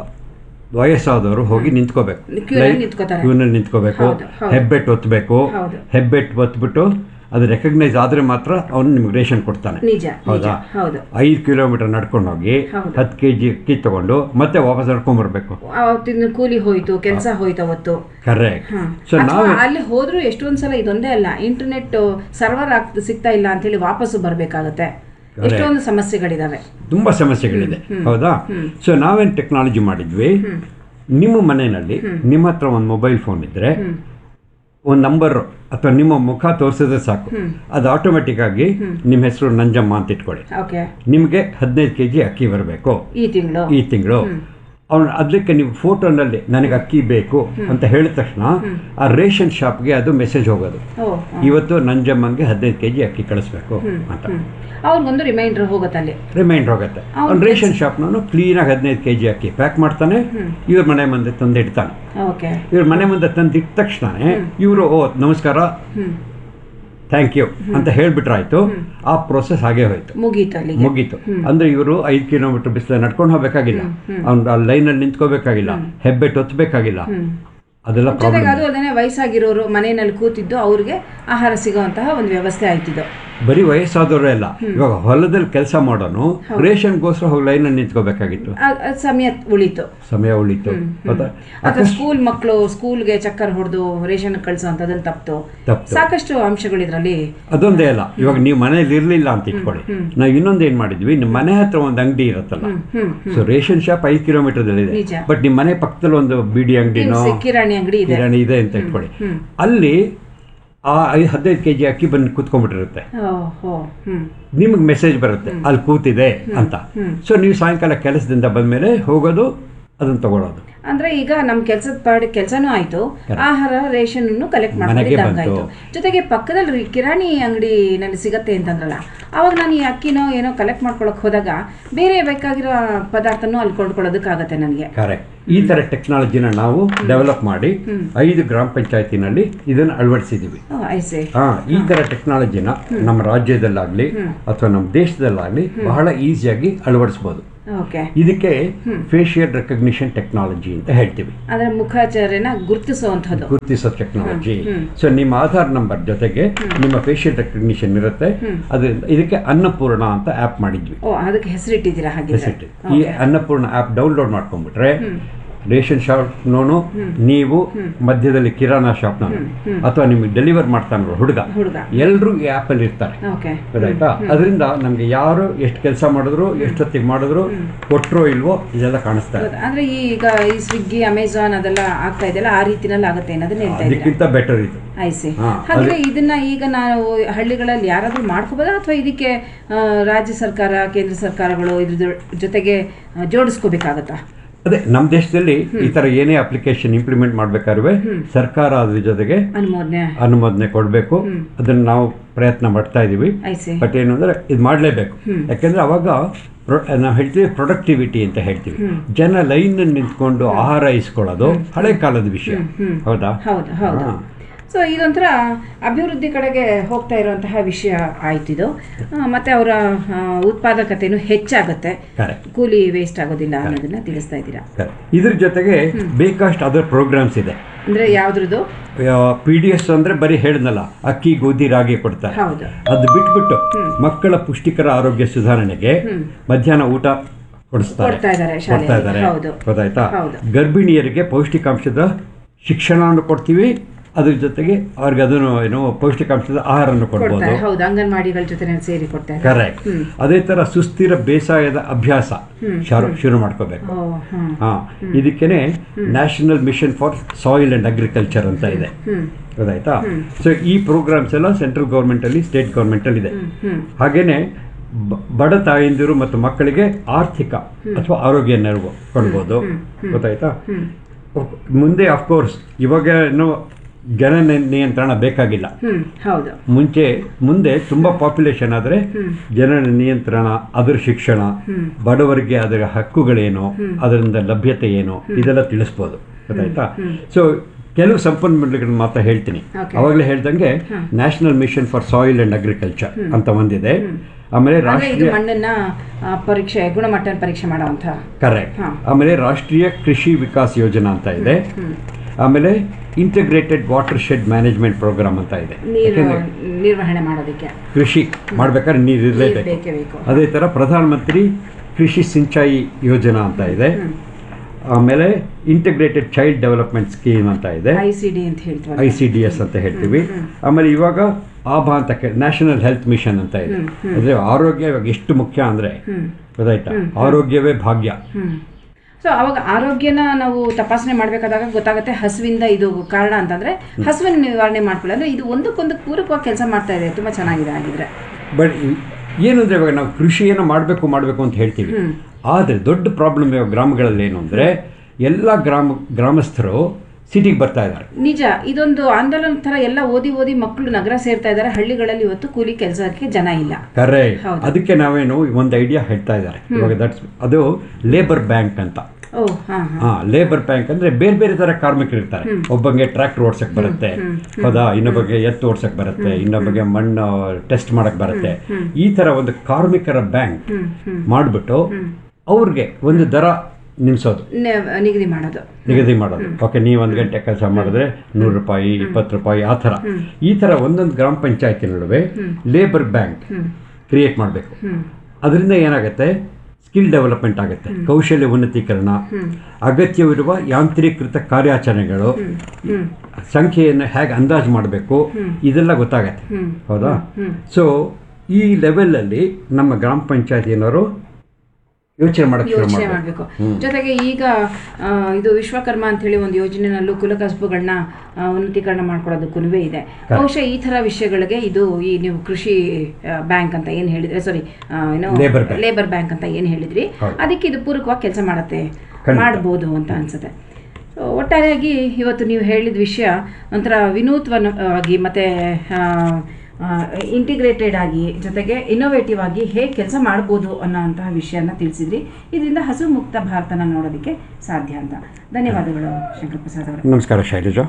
ವಯಸ್ಸಾದವರು ಹೋಗಿ ನಿಂತ್ಕೋಬೇಕು Queue ಅಲ್ಲಿ ನಿಂತ್ಕೋತಾರೆ. ಕ್ಯೂನಲ್ಲಿ ನಿಂತ್ಕೋಬೇಕು ಹೌದು, ಹೌದು. ಹೆಬ್ಬೆಟ್ ಒತ್ತಬೇಕು ಹೌದು. ಹೆಬ್ಬೆಟ್ ಒತ್ಬಿಟ್ಟು ಅದು ರೆಕಗ್ನೈಸ್ ಆದ್ರೆ ಮಾತ್ರ ಅವನು ನಿಮ್ಗೆ ರೇಷನ್ ಕೊಡ್ತಾನೆ ನಿಜ ನಿಜ ಹೌದಾ ಹೌದು ಐದು ಕಿಲೋಮೀಟರ್ ನಡ್ಕೊಂಡು ಹೋಗಿ ಹೌದು. ಹತ್ತು ಕೆ ಜಿ ಅಕ್ಕಿ ತಗೊಂಡು ಮತ್ತೆ ವಾಪಸ್ ನಡ್ಕೊಂಡ್ ಬರ್ಬೇಕು ಅವತ್ತಿನ ಕೂಲಿ ಹೋಯ್ತು ಕೆಲಸ ಹೋಯ್ತು ಅವತ್ತು ಕರೆಕ್ಟ್ ಹ. ಸೊ ಅಥವಾ ನಾವು ಅಲ್ಲಿ ಹೋದ್ರು ಎಷ್ಟೊಂದ್ ಸಲ ಇದೊಂದೇ ಅಲ್ಲ ಇಂಟರ್ನೆಟ್ ಸರ್ವರ್ ಆಗ್ತ ಸಿಗ್ತಾ ಇಲ್ಲ ಅಂತ ಹೇಳಿ ವಾಪಸ್ಸು ಬರ್ಬೇಕಾಗತ್ತೆ ಎಷ್ಟೊಂದು ಸಮಸ್ಯೆಗಳಿದಾವೆ ತುಂಬಾ ಸಮಸ್ಯೆಗಳಿದೆ ಹೌದಾ ಸೊ ನಾವೇನ್ ಟೆಕ್ನಾಲಜಿ ಮಾಡಿದ್ವಿ ನಿಮ್ಮ ಮನೆಯಲ್ಲಿ ನಿಮ್ಮ ಹತ್ರ ಒಂದು ಮೊಬೈಲ್ ಫೋನ್ ಇದ್ರೆ ಒಂದು ನಂಬರ್ ಅಥವಾ ನಿಮ್ಮ ಮುಖ ತೋರಿಸಿದ್ರೆ ಸಾಕು ಅದು ಆಟೋಮೆಟಿಕ್ ಆಗಿ ನಿಮ್ಮ ಹೆಸರು ನಂಜಮ್ಮ ಅಂತ ಇಟ್ಕೊಳ್ಳಿ ಓಕೆ ನಿಮಗೆ ಹದಿನೈದು ಕೆ ಜಿ ಅಕ್ಕಿ ಬರಬೇಕು ಈ ತಿಂಗಳು ಈ ತಿಂಗಳು ಅವ್ನು ಅದಕ್ಕೆ ನೀವು ಫೋಟೋನಲ್ಲಿ ನನಗೆ ಅಕ್ಕಿ ಬೇಕು ಅಂತ ಹೇಳಿದ ತಕ್ಷಣ ಆ ರೇಷನ್ ಶಾಪ್ಗೆ ಅದು ಮೆಸೇಜ್ ಹೋಗೋದು ಓ ಇವತ್ತು ನಂಜಮ್ಮಂಗೆ ಹದಿನೈದು ಕೆ ಜಿ ಅಕ್ಕಿ ಕಳಿಸ್ಬೇಕು ಅಂತ ಅವ್ರಿಗೊಂದು ರಿಮೈಂಡರ್ ಹೋಗುತ್ತೆ ಅಲ್ಲಿ ರಿಮೈಂಡರ್ ಹೋಗುತ್ತೆ ಅವ್ನು ರೇಷನ್ ಶಾಪ್ನವನು ಕ್ಲೀನಾಗಿ ಹದಿನೈದು ಕೆ ಜಿ ಅಕ್ಕಿ ಪ್ಯಾಕ್ ಮಾಡ್ತಾನೆ ಇವ್ರ ಮನೆ ಮುಂದೆ ತಂದಿಡ್ತಾನೆ ಓಕೆ ಇವ್ರ ಮನೆ ಮುಂದೆ ತಂದಿಟ್ಟ ತಕ್ಷಣ ಇವರು ಓ ನಮಸ್ಕಾರ ಥ್ಯಾಂಕ್ ಯು ಅಂತ ಹೇಳ್ಬಿಟ್ರಾಯ್ತು ಆ ಪ್ರೋಸೆಸ್ ಹಾಗೆ ಹೋಯ್ತು ಮುಗೀತು ಅಲ್ಲಿಗೆ ಮುಗೀತು ಅಂದ್ರೆ ಇವರು ಐದು ಕಿಲೋಮೀಟರ್ ಬಿಸಿಲ ನಡ್ಕೊಂಡು ಹೋಗ್ಬೇಕಾಗಿಲ್ಲ ಅವ್ನು ಆ ಲೈನಲ್ಲಿ ನಿಂತ್ಕೋಬೇಕಾಗಿಲ್ಲ ಹೆಬ್ಬೆಟ್ಟು ಒತ್ತಬೇಕಾಗಿಲ್ಲ ಅದೆಲ್ಲ ಜೊತೆಗೆ ಪ್ರಾಬ್ಲಮ್ ಅದು ಅದೇನೆ ವಯಸ್ಸಾಗಿರೋರು ಮನೆಯಲ್ಲಿ ಕೂತಿದ್ದು ಅವ್ರಿಗೆ ಆಹಾರ ಸಿಗುವಂತಹ ಒಂದು ವ್ಯವಸ್ಥೆ ಆಯ್ತಿದ್ದು ಬರೀ ವಯಸ್ಸಾದವರೇ ಅಲ್ಲ ಇವಾಗ ಹೊಲದಲ್ಲಿ ಕೆಲಸ ಮಾಡೋನು ರೇಷನ್ಗೋಸ್ಕರ ಹೋಗಿ ಲೈನಲ್ಲಿ ನಿಂತ್ಕೋಬೇಕಾಗಿತ್ತು ಆ- ಆ ಸಮಯ ಉಳಿತು ಸಮಯ ಉಳಿತು ಗೊತ್ತಾ ಅಥವಾ ಸ್ಕೂಲ್ ಮಕ್ಕಳು ಸ್ಕೂಲ್ಗೆ ಚಕ್ಕರ್ ಹೊಡೆದು ರೇಷನ್ ಕಳ್ಸೋಂಥದ್ದನ್ನ ತಪ್ತು ತಪ್ತು ಸಾಕಷ್ಟು ಅಂಶಗಳು ಇದರಲ್ಲಿ ಅದೊಂದೇ ಅಲ್ಲ ಇವಾಗ ನೀವು ಮನೇಲಿ ಇರ್ಲಿಲ್ಲ ಅಂತ ಇಟ್ಕೊಳ್ಳಿ ನಾವು ಇನ್ನೊಂದು ಏನ್ ಮಾಡಿದ್ವಿ ನಿಮ್ಮ ಮನೆ ಹತ್ರ ಒಂದು ಅಂಗಡಿ ಇರುತ್ತಲ್ಲ ಸೊ ರೇಷನ್ ಶಾಪ್ ಐದು ಕಿಲೋಮೀಟರ್ ಇದೆ ನಿಜ. ಬಟ್ ನಿಮ್ಮ ಮನೆ ಪಕ್ಕದಲ್ಲಿ ಒಂದು ಬಿಡಿ ಅಂಗಡಿನೋ ಕಿರಾಣಿ ಅಂಗಡಿ ಇದೆ ಕಿರಾಣಿ ಇದೆ ಅಂತ ಇಟ್ಕೊಳ್ಳಿ ಅಲ್ಲಿ ಆ ಐ ಹದಿನೈದು ಕೆ ಜಿ ಅಕ್ಕಿ ಬಂದು ಕೂತ್ಕೊಂಡ್ಬಿಟ್ಟಿರುತ್ತೆ ಓಹೋ ಹ್ಮ್ ನಿಮಗೆ ಮೆಸೇಜ್ ಬರುತ್ತೆ ಅಲ್ಲಿ ಕೂತಿದೆ ಅಂತ ಸೊ ನೀವು ಸಾಯಂಕಾಲ ಕೆಲಸದಿಂದ ಬಂದ್ಮೇಲೆ ಹೋಗೋದು ಅದನ್ನ ತಗೊಳ್ಳೋದು ಅಂದ್ರೆ ಈಗ ನಮ್ ಕೆಲ್ಸದ ಪಾಡಿ ಕೆಲ್ಸನೂ ಆಯ್ತು ಆಹಾರ ರೇಷನ್ ಕಲೆಕ್ಟ್ ಮನೆಗೆ ಮಾಡ್ಕೊಂಡಿದ್ದಂಗಾಯ್ತು ಬಂತು. ಜೊತೆಗೆ ಪಕ್ಕದಲ್ಲಿ ರಿ- ಕಿರಾಣಿ ಅಂಗಡಿನಲ್ಲಿ ಸಿಗತ್ತೆ ಅಂತಂದ್ರಲ್ಲ ಅವಾಗ ನಾನು ಈ ಅಕ್ಕಿನೋ ಏನೋ ಕಲೆಕ್ಟ್ ಮಾಡ್ಕೊಳಕ್ ಹೋದಾಗ ಬೇರೆ ಬೇಕಾಗಿರೋ ಪದಾರ್ಥನೂ ಅಲ್ಲಿ ಕೊಂಡ್ಕೊಳ್ಳೋದಕ್ಕಾಗತ್ತೆ ನನಗೆ ಕರೆಕ್ಟ್ ಈ ತರ ಟೆಕ್ನಾಲಜಿನ ನಾವು ಡೆವಲಪ್ ಮಾಡಿ ಐದು ಗ್ರಾಮ ಪಂಚಾಯತಿನಲ್ಲಿ ಇದನ್ನ ಅಳವಡಿಸಿದೀವಿ ಐಸೆ ಹಾ ಈ ತರ ಟೆಕ್ನಾಲಜಿನ ನಮ್ಮ ರಾಜ್ಯದಲ್ಲಾಗ್ಲಿ ಅಥವಾ ನಮ್ಮ ದೇಶದಲ್ಲಾಗ್ಲಿ ಬಹಳ ಈಸಿಯಾಗಿ ಅಳವಡಿಸಬಹುದು ಓಕೆ ಇದಕ್ಕೆ ಫೇಶಿಯಲ್ ರೆಕಗ್ನಿಷನ್ ಟೆಕ್ನಾಲಜಿ ಅಂತ ಹೇಳ್ತೀವಿ ಅಂದ್ರೆ ಮುಖಾಚರ್ಯನ ಗುರುತಿಸುವಂಥದ್ದು ಗುರುತಿಸೋ ಟೆಕ್ನಾಲಜಿ ಸೊ ನಿಮ್ಮ ಆಧಾರ್ ನಂಬರ್ ಜೊತೆಗೆ ನಿಮ್ಮ ಫೇಶಿಯಲ್ ರೆಕಗ್ನಿಷನ್ ಇರುತ್ತೆ ಅದರಿಂದ ಇದಕ್ಕೆ ಅನ್ನಪೂರ್ಣ ಅಂತ ಆ್ಯಪ್ ಮಾಡಿದ್ವಿ ಓ ಅದಕ್ಕೆ ಹೆಸರಿಟ್ಟಿದ್ದೀರಾ ಹಾಗಿದ್ರೆ ಫೆಸಿಲಿಟಿ ಈ ಅನ್ನಪೂರ್ಣ ಆ್ಯಪ್ ಡೌನ್ಲೋಡ್ ಮಾಡ್ಕೊಂಡ್ಬಿಟ್ರೆ ರೇಷನ್ ಶಾಪ್ನೋನು ನೀವು ಮಧ್ಯದಲ್ಲಿ ಕಿರಾಣಾ ಶಾಪ್ನವನು ಅಥವಾ ನಿಮಗೆ ಡೆಲಿವರ್ ಮಾಡ್ತಾನಲ್ಲ ಹುಡುಗ ಹುಡುಗ. ಎಲ್ಲರೂ ಈ ಆ್ಯಪಲ್ಲಿ ಇರ್ತಾರೆ ಓಕೆ ಗೊತ್ತಾಯ್ತಾ ಅದರಿಂದ ನಮಗೆ ಯಾರು ಎಷ್ಟು ಕೆಲಸ ಮಾಡಿದ್ರು ಎಷ್ಟೊತ್ತಿಗೆ ಮಾಡಿದ್ರು ಕೊಟ್ಟರೋ ಇಲ್ವೋ ಇದೆಲ್ಲ ಕಾಣಿಸ್ತಾ ಇದೆ ಅಂದ್ರೆ ಈಗ ಈ ಸ್ವಿಗ್ಗಿ ಅಮೆಝಾನ್ ಅದೆಲ್ಲ ಆಗ್ತಾ ಇದೆಯಲ್ಲ ಆ ರೀತಿನಲ್ಲಿ ಆಗುತ್ತೆ ಅನ್ನೋದನ್ನ ಹೇಳ್ತಾ ಇದ್ದೀರಾ ಅದಕ್ಕಿಂತ ಬೆಟರ್ ಇದು ಐಸಿ ಹಾ, ಹಾಗಾದ್ರೆ ಇದನ್ನ ಈಗ ನಾವು ಹಳ್ಳಿಗಳಲ್ಲಿ ಯಾರಾದ್ರೂ ಮಾಡ್ಕೋಬೋದಾ ಅಥವಾ ಇದಕ್ಕೆ ಆ, ರಾಜ್ಯ ಸರ್ಕಾರ ಕೇಂದ್ರ ಸರ್ಕಾರಗಳು ಇದ್ರ ಜೊತೆಗೆ ಆ, ಜೋಡಿಸ್ಕೋಬೇಕಾಗತ್ತಾ ಅದೇ ನಮ್ಮ ದೇಶದಲ್ಲಿ ಈ ತರ ಏನೇ ಅಪ್ಲಿಕೇಶನ್ ಇಂಪ್ಲಿಮೆಂಟ್ ಮಾಡ್ಬೇಕಾದ್ರೆ ಸರ್ಕಾರ ಅದ್ರ ಜೊತೆಗೆ ಅನುಮೋದನೆ ಅನುಮೋದನೆ ಕೊಡಬೇಕು ಅದನ್ನ ನಾವು ಪ್ರಯತ್ನ ಮಾಡ್ತಾ ಇದೀವಿ ಐಸಿ ಬಟ್ ಏನು ಅಂದ್ರೆ ಇದು ಮಾಡಲೇಬೇಕು ಯಾಕೆಂದ್ರೆ ಅವಾಗ ಪ್ರೊ- ನಾವು ಹೇಳ್ತೀವಿ ಪ್ರೊಡಕ್ಟಿವಿಟಿ ಅಂತ ಹೇಳ್ತೀವಿ ಜನ ಲೈನ್ ನಿಂತ್ಕೊಂಡು ಆಹಾರ ಇಸ್ಕೊಳ್ಳೋದು ಹಳೆ ಕಾಲದ ವಿಷಯ ಹೌದಾ ಹೌದು ಹೌದು ಹಾ. ಸೊ ಇದೊಂಥರ ಅಭಿವೃದ್ಧಿ ಕಡೆಗೆ ಹೋಗ್ತಾ ಇರುವಂತಹ ವಿಷಯ ಆಯ್ತಿದು ಆ, ಮತ್ತೆ ಅವರ ಆ, ಉತ್ಪಾದಕತೆನೂ ಹೆಚ್ಚಾಗುತ್ತೆ Correct. ಕೂಲಿ ವೇಸ್ಟ್ ಆಗೋದಿಲ್ಲ ಅನ್ನೋದನ್ನ ತಿಳಿಸ್ತಾ ಇದ್ದೀರಾ Correct. ಇದ್ರ ಜೊತೆಗೆ ಬೇಕಷ್ಟು ಅದರ್ ಪ್ರೋಗ್ರಾಮ್ಸ್ ಇದೆ ಅಂದ್ರೆ ಯಾವ್ದ್ರದ್ದು ಪಿ ಡಿ ಎಸ್ ಅಂದ್ರೆ ಬರೀ ಹೇಳಿದ್ನಲ್ಲ ಅಕ್ಕಿ ಗೋಧಿ ರಾಗಿ ಕೊಡ್ತಾರೆ ಹೌದು. ಅದು ಬಿಟ್ಬಿಟ್ಟು ಮಕ್ಕಳ ಪುಷ್ಟಿಕರ ಆರೋಗ್ಯ ಸುಧಾರಣೆಗೆ ಮಧ್ಯಾಹ್ನ ಊಟ ಕೊಡಿಸ್ತಾರೆ ಕೊಡ್ತಾ ಇದ್ದಾರೆ ಶಾಲೆಯಲ್ಲಿ. ಕೊಡ್ತಾ ಇದ್ದಾರೆ ಹೌದು. ಗೊತ್ತಾಯ್ತಾ ಹೌದು. ಗರ್ಭಿಣಿಯರಿಗೆ ಪೌಷ್ಟಿಕಾಂಶದ ಶಿಕ್ಷಣವನ್ನು ಕೊಡ್ತೀವಿ ಅದ್ರ ಜೊತೆಗೆ ಅವ್ರಿಗೆ ಅದನ್ನು ಏನು ಪೌಷ್ಟಿಕಾಂಶದ ಆಹಾರವನ್ನು ಕೊಡ್ಬೋದು ಕೊಡ್ತಾರೆ ಹೌದು ಅಂಗನವಾಡಿಗಳ ಜೊತೆ ಸೇರಿ ಕೊಡ್ತಾ ಇದ್ದಾರೆ ಕರೆಕ್ಟ್ ಅದೇ ತರ ಸುಸ್ಥಿರ ಬೇಸಾಯದ ಅಭ್ಯಾಸ ಶುರು ಶುರು ಮಾಡ್ಕೋಬೇಕು ಓ ಹ್ಮ್ ಹಾ ಇದಕ್ಕೇನೆ national mission for soil and agriculture ಅಂತ ಇದೆ ಗೊತ್ತಾಯ್ತಾ ಸೊ ಈ ಪ್ರೋಗ್ರಾಮ್ಸ್ ಎಲ್ಲ ಸೆಂಟ್ರಲ್ ಗೌರ್ಮೆಂಟ್ ಅಲ್ಲಿ ಸ್ಟೇಟ್ ಗೌರ್ಮೆಂಟ್ ಅಲ್ಲಿ ಇದೆ ಹಾಗೇನೆ ಬ- ಬಡ ತಾಯಂದಿರು ಮತ್ತು ಮಕ್ಕಳಿಗೆ ಆರ್ಥಿಕ ಅಥವಾ ಆರೋಗ್ಯ ನೆರವು ಕೊಡ್ಬೋದು ಗೊತ್ತಾಯ್ತಾ ಮುಂದೆ ಅಫ್ಕೋರ್ಸ್ ಇವಾಗ ಏನು ಜನ ನಿ- ನಿಯಂತ್ರಣ ಬೇಕಾಗಿಲ್ಲ ಹ್ಮ್ ಹೌದು ಮುಂಚೆ ಮುಂದೆ ತುಂಬಾ ಪಾಪ್ಯುಲೇಷನ್ ಆದ್ರೆ ಜನರ ನಿಯಂತ್ರಣ ಅದರ ಶಿಕ್ಷಣ ಬಡವರಿಗೆ ಅದರ ಹಕ್ಕುಗಳೇನು ಅದರಿಂದ ಲಭ್ಯತೆ ಏನು ಇದೆಲ್ಲ ತಿಳಿಸ್ಬೋದು ಗೊತ್ತಾಯ್ತಾ ಸೊ ಕೆಲವು ಸಂಪನ್ಮೂಲಗಳನ್ನ ಮಾತ್ರ ಹೇಳ್ತೀನಿ Okay. ಅವಾಗಲೇ ಹೇಳ್ದಂಗೆ national mission for soil and agriculture ಅಂತ ಒಂದಿದೆ ಆಮೇಲೆ ಅಂದ್ರೆ ಇದು ರಾಷ್ಟ್ರೀಯ ಮಣ್ಣನ್ನ ಆ, ಪರೀಕ್ಷೆ ಗುಣಮಟ್ಟ ಪರೀಕ್ಷೆ ಮಾಡುವಂತ ಕರೆಕ್ಟ್ ಹಾ. ಆಮೇಲೆ ರಾಷ್ಟ್ರೀಯ ಕೃಷಿ ವಿಕಾಸ್ ಯೋಜನಾ ಅಂತ ಇದೆ ಆಮೇಲೆ integrated watershed management programme ಅಂತ ಇದೆ ನೀರು ಯಾಕೆಂದ್ರೆ ನಿರ್ವಹಣೆ ಮಾಡೋದಕ್ಕೆ ಕೃಷಿ ಮಾಡ್ಬೇಕಾದ್ರೆ ನೀರು ನೀರು ಇರಲೇಬೇಕು ಬೇಕೇ ಬೇಕು ಅದೇ ಥರ ಪ್ರಧಾನಮಂತ್ರಿ ಕೃಷಿ ಸಿಂಚಾಯಿ ಯೋಜನಾ ಅಂತ ಇದೆ ಆಮೇಲೆ ಇಂಟಿಗ್ರೇಟೆಡ್ ಚೈಲ್ಡ್ ಡೆವಲಪ್ಮೆಂಟ್ ಸ್ಕೀಮ್ ಅಂತ ಇದೆ ಐ ಸಿ ಡಿ ಅಂತ ಹೇಳ್ತೀವಿ ಐ ಸಿ ಡಿ ಎಸ್ ಅಂತ ಹೇಳ್ತೀವಿ ಆಮೇಲೆ ಇವಾಗ ಆಭಾ ಅಂತ ನ್ಯಾಷನಲ್ ಹೆಲ್ತ್ ಮಿಷನ್ ಅಂತ ಇದೆ ಅಂದ್ರೆ ಆರೋಗ್ಯ ಇವಾಗ ಎಷ್ಟು ಮುಖ್ಯ ಅಂದ್ರೆ ಗೊತ್ತಾಯ್ತಾ ಆರೋಗ್ಯವೇ ಭಾಗ್ಯ ಸೊ ಅವಾಗ ಆರೋಗ್ಯನ ನಾವು ತಪಾಸಣೆ ಮಾಡಬೇಕಾದಾಗ ಗೊತ್ತಾಗುತ್ತೆ ಹಸುವಿಂದ ಇದು ಕಾರಣ ಅಂತಂದ್ರೆ ಹಸುವಿನ ನಿವಾರಣೆ ಮಾಡ್ಕೊಳ್ಳಿ ಅಂದ್ರೆ ಇದು ಒಂದಕ್ಕೊಂದು ಪೂರಕವಾಗಿ ಕೆಲಸ ಮಾಡ್ತಾ ಇದೆ ತುಂಬಾ ಚೆನ್ನಾಗಿದೆ ಆಗಿದ್ರೆ ಬಟ್ ಏನಂದ್ರೆ ಇವಾಗ ನಾವು ಕೃಷಿಯನ್ನು ಮಾಡಬೇಕು ಮಾಡಬೇಕು ಅಂತ ಹೇಳ್ತೀವಿ ಆದರೆ ದೊಡ್ಡ ಪ್ರಾಬ್ಲಮ್ ಇವಾಗ ಗ್ರಾಮಗಳಲ್ಲಿ ಏನು ಅಂದರೆ ಎಲ್ಲ ಗ್ರಾಮ ಗ್ರಾಮಸ್ಥರು ಸಿಟಿಗೆ ಬರ್ತಾ ಇದ್ದಾರೆ ನಿಜ ಇದೊಂದು ಆಂದೋಲನ ತರ ಎಲ್ಲ ಓದಿ ಓದಿ ಮಕ್ಕಳು ನಗರ ಸೇರ್ತಾ ಇದ್ದಾರೆ ಹಳ್ಳಿಗಳಲ್ಲಿ ಇವತ್ತು ಕೂಲಿ ಕೆಲಸಕ್ಕೆ ಜನ ಇಲ್ಲ ಕರೆ ಹೌದು. ಅದಕ್ಕೆ ನಾವೇನು ಒಂದು ಐಡಿಯಾ ಹೇಳ್ತಾ ಇದ್ದಾರೆ ಇವಾಗ ದಟ್ಸ್ ಅದು ಲೇಬರ್ ಬ್ಯಾಂಕ್ ಅಂತ ಓ ಹಾ ಹಾ ಹಾ ಲೇಬರ್ ಬ್ಯಾಂಕ್ ಅಂದ್ರೆ ಬೇರೆ ಬೇರೆ ತರ ಕಾರ್ಮಿಕರು ಇರ್ತಾರೆ ಒಬ್ಬಂಗೆ ಟ್ರ್ಯಾಕ್ಟರ್ ಓಡ್ಸಕ್ ಬರುತ್ತೆ ಹೌದಾ ಇನ್ನೊಬ್ಬಗೆ ಎತ್ತು ಓಡ್ಸಕ್ ಬರುತ್ತೆ ಇನ್ನೊಬ್ಬಗೆ ಮಣ್ಣು ಟೆಸ್ಟ್ ಮಾಡಕ್ ಬರುತ್ತೆ ಈ ತರ ಒಂದು ಕಾರ್ಮಿಕರ ಬ್ಯಾಂಕ್ ಮಾಡ್ಬಿಟ್ಟು ಅವ್ರಿಗೆ ಒಂದು ದರ ನಿಲ್ಸೋದು ನೆ- ನಿಗದಿ ಮಾಡೋದು ನಿಗದಿ ಮಾಡೋದು ಓಕೆ ನೀವು ಒಂದು ಗಂಟೆ ಕೆಲಸ ಮಾಡಿದ್ರೆ ನೂರು ರೂಪಾಯಿ ಇಪ್ಪತ್ತು ರೂಪಾಯಿ ಆ ಥರ ಈ ಥರ ಒಂದೊಂದು ಗ್ರಾಮ ಪಂಚಾಯತಿ ನಡುವೆ ಲೇಬರ್ ಬ್ಯಾಂಕ್ ಕ್ರಿಯೇಟ್ ಮಾಡಬೇಕು ಅದರಿಂದ ಏನಾಗುತ್ತೆ ಸ್ಕಿಲ್ ಡೆವಲಪ್ಮೆಂಟ್ ಆಗುತ್ತೆ ಕೌಶಲ್ಯ ಉನ್ನತೀಕರಣ ಅಗತ್ಯವಿರುವ ಯಾಂತ್ರೀಕೃತ ಕಾರ್ಯಾಚರಣೆಗಳು ಸಂಖ್ಯೆಯನ್ನು ಹೇಗೆ ಅಂದಾಜು ಮಾಡಬೇಕು ಇದೆಲ್ಲ ಗೊತ್ತಾಗತ್ತೆ ಹೌದಾ ಸೊ ಈ ಲೆವೆಲಲ್ಲಿ ನಮ್ಮ ಗ್ರಾಮ ಪಂಚಾಯತಿನವರು ಯೋಚನೆ ಮಾಡಕ್ಕೆ ಶುರು ಯೋಚನೆ ಮಾಡಬೇಕು ಮಾಡಬೇಕು ಜೊತೆಗೆ ಈಗ ಆ, ಇದು ವಿಶ್ವಕರ್ಮ ಅಂತ ಹೇಳಿ ಒಂದು ಯೋಜನೆನಲ್ಲೂ ಕುಲಕಸಬುಗಳನ್ನ ಆ, ಉನ್ನತೀಕರಣ ಮಾಡ್ಕೊಳ್ಳೋದಕ್ಕೂ ಇದೆ ಬಹುಶಃ ಈ ತರ ವಿಷಯಗಳಿಗೆ ಇದು ಈ ನೀವು ಕೃಷಿ ಬ್ಯಾಂಕ್ ಅಂತ ಏನ್ ಹೇಳಿದ್ರೆ ಸಾರಿ ಏನೋ Labour bank. ಲೇಬರ್ ಬ್ಯಾಂಕ್ ಅಂತ ಏನ್ ಹೇಳಿದ್ರಿ ಹೌದು. ಅದಕ್ಕೆ ಇದು ಪೂರಕವಾಗಿ ಕೆಲಸ ಮಾಡತ್ತೆ ಖಂಡಿತ. ಮಾಡ್ಬೋದು ಅಂತ ಅನ್ಸುತ್ತೆ So, ಒಟ್ಟಾರೆಯಾಗಿ ಇವತ್ತು ನೀವು ಹೇಳಿದ ವಿಷಯ ಒಂಥರ ವಿನೂತ್ವವಾಗಿ ಮತ್ತೆ ಇಂಟಿಗ್ರೇಟೆಡ್ ಆಗಿ ಜೊತೆಗೆ ಇನ್ನೋವೇಟಿವ್ ಆಗಿ ಹೇಗೆ ಕೆಲಸ ಮಾಡ್ಬೋದು ಅನ್ನೋಂತಹ ವಿಷಯನ ತಿಳಿಸಿದ್ರಿ ಇದರಿಂದ ಹಸು ಮುಕ್ತ ಭಾರತನ ನೋಡೋದಕ್ಕೆ ಸಾಧ್ಯ ಅಂತ ಧನ್ಯವಾದಗಳು ಶಂಕರ್ ಪ್ರಸಾದ್ ಅವರೇ ನಮಸ್ಕಾರ ಶೈಲಜಾ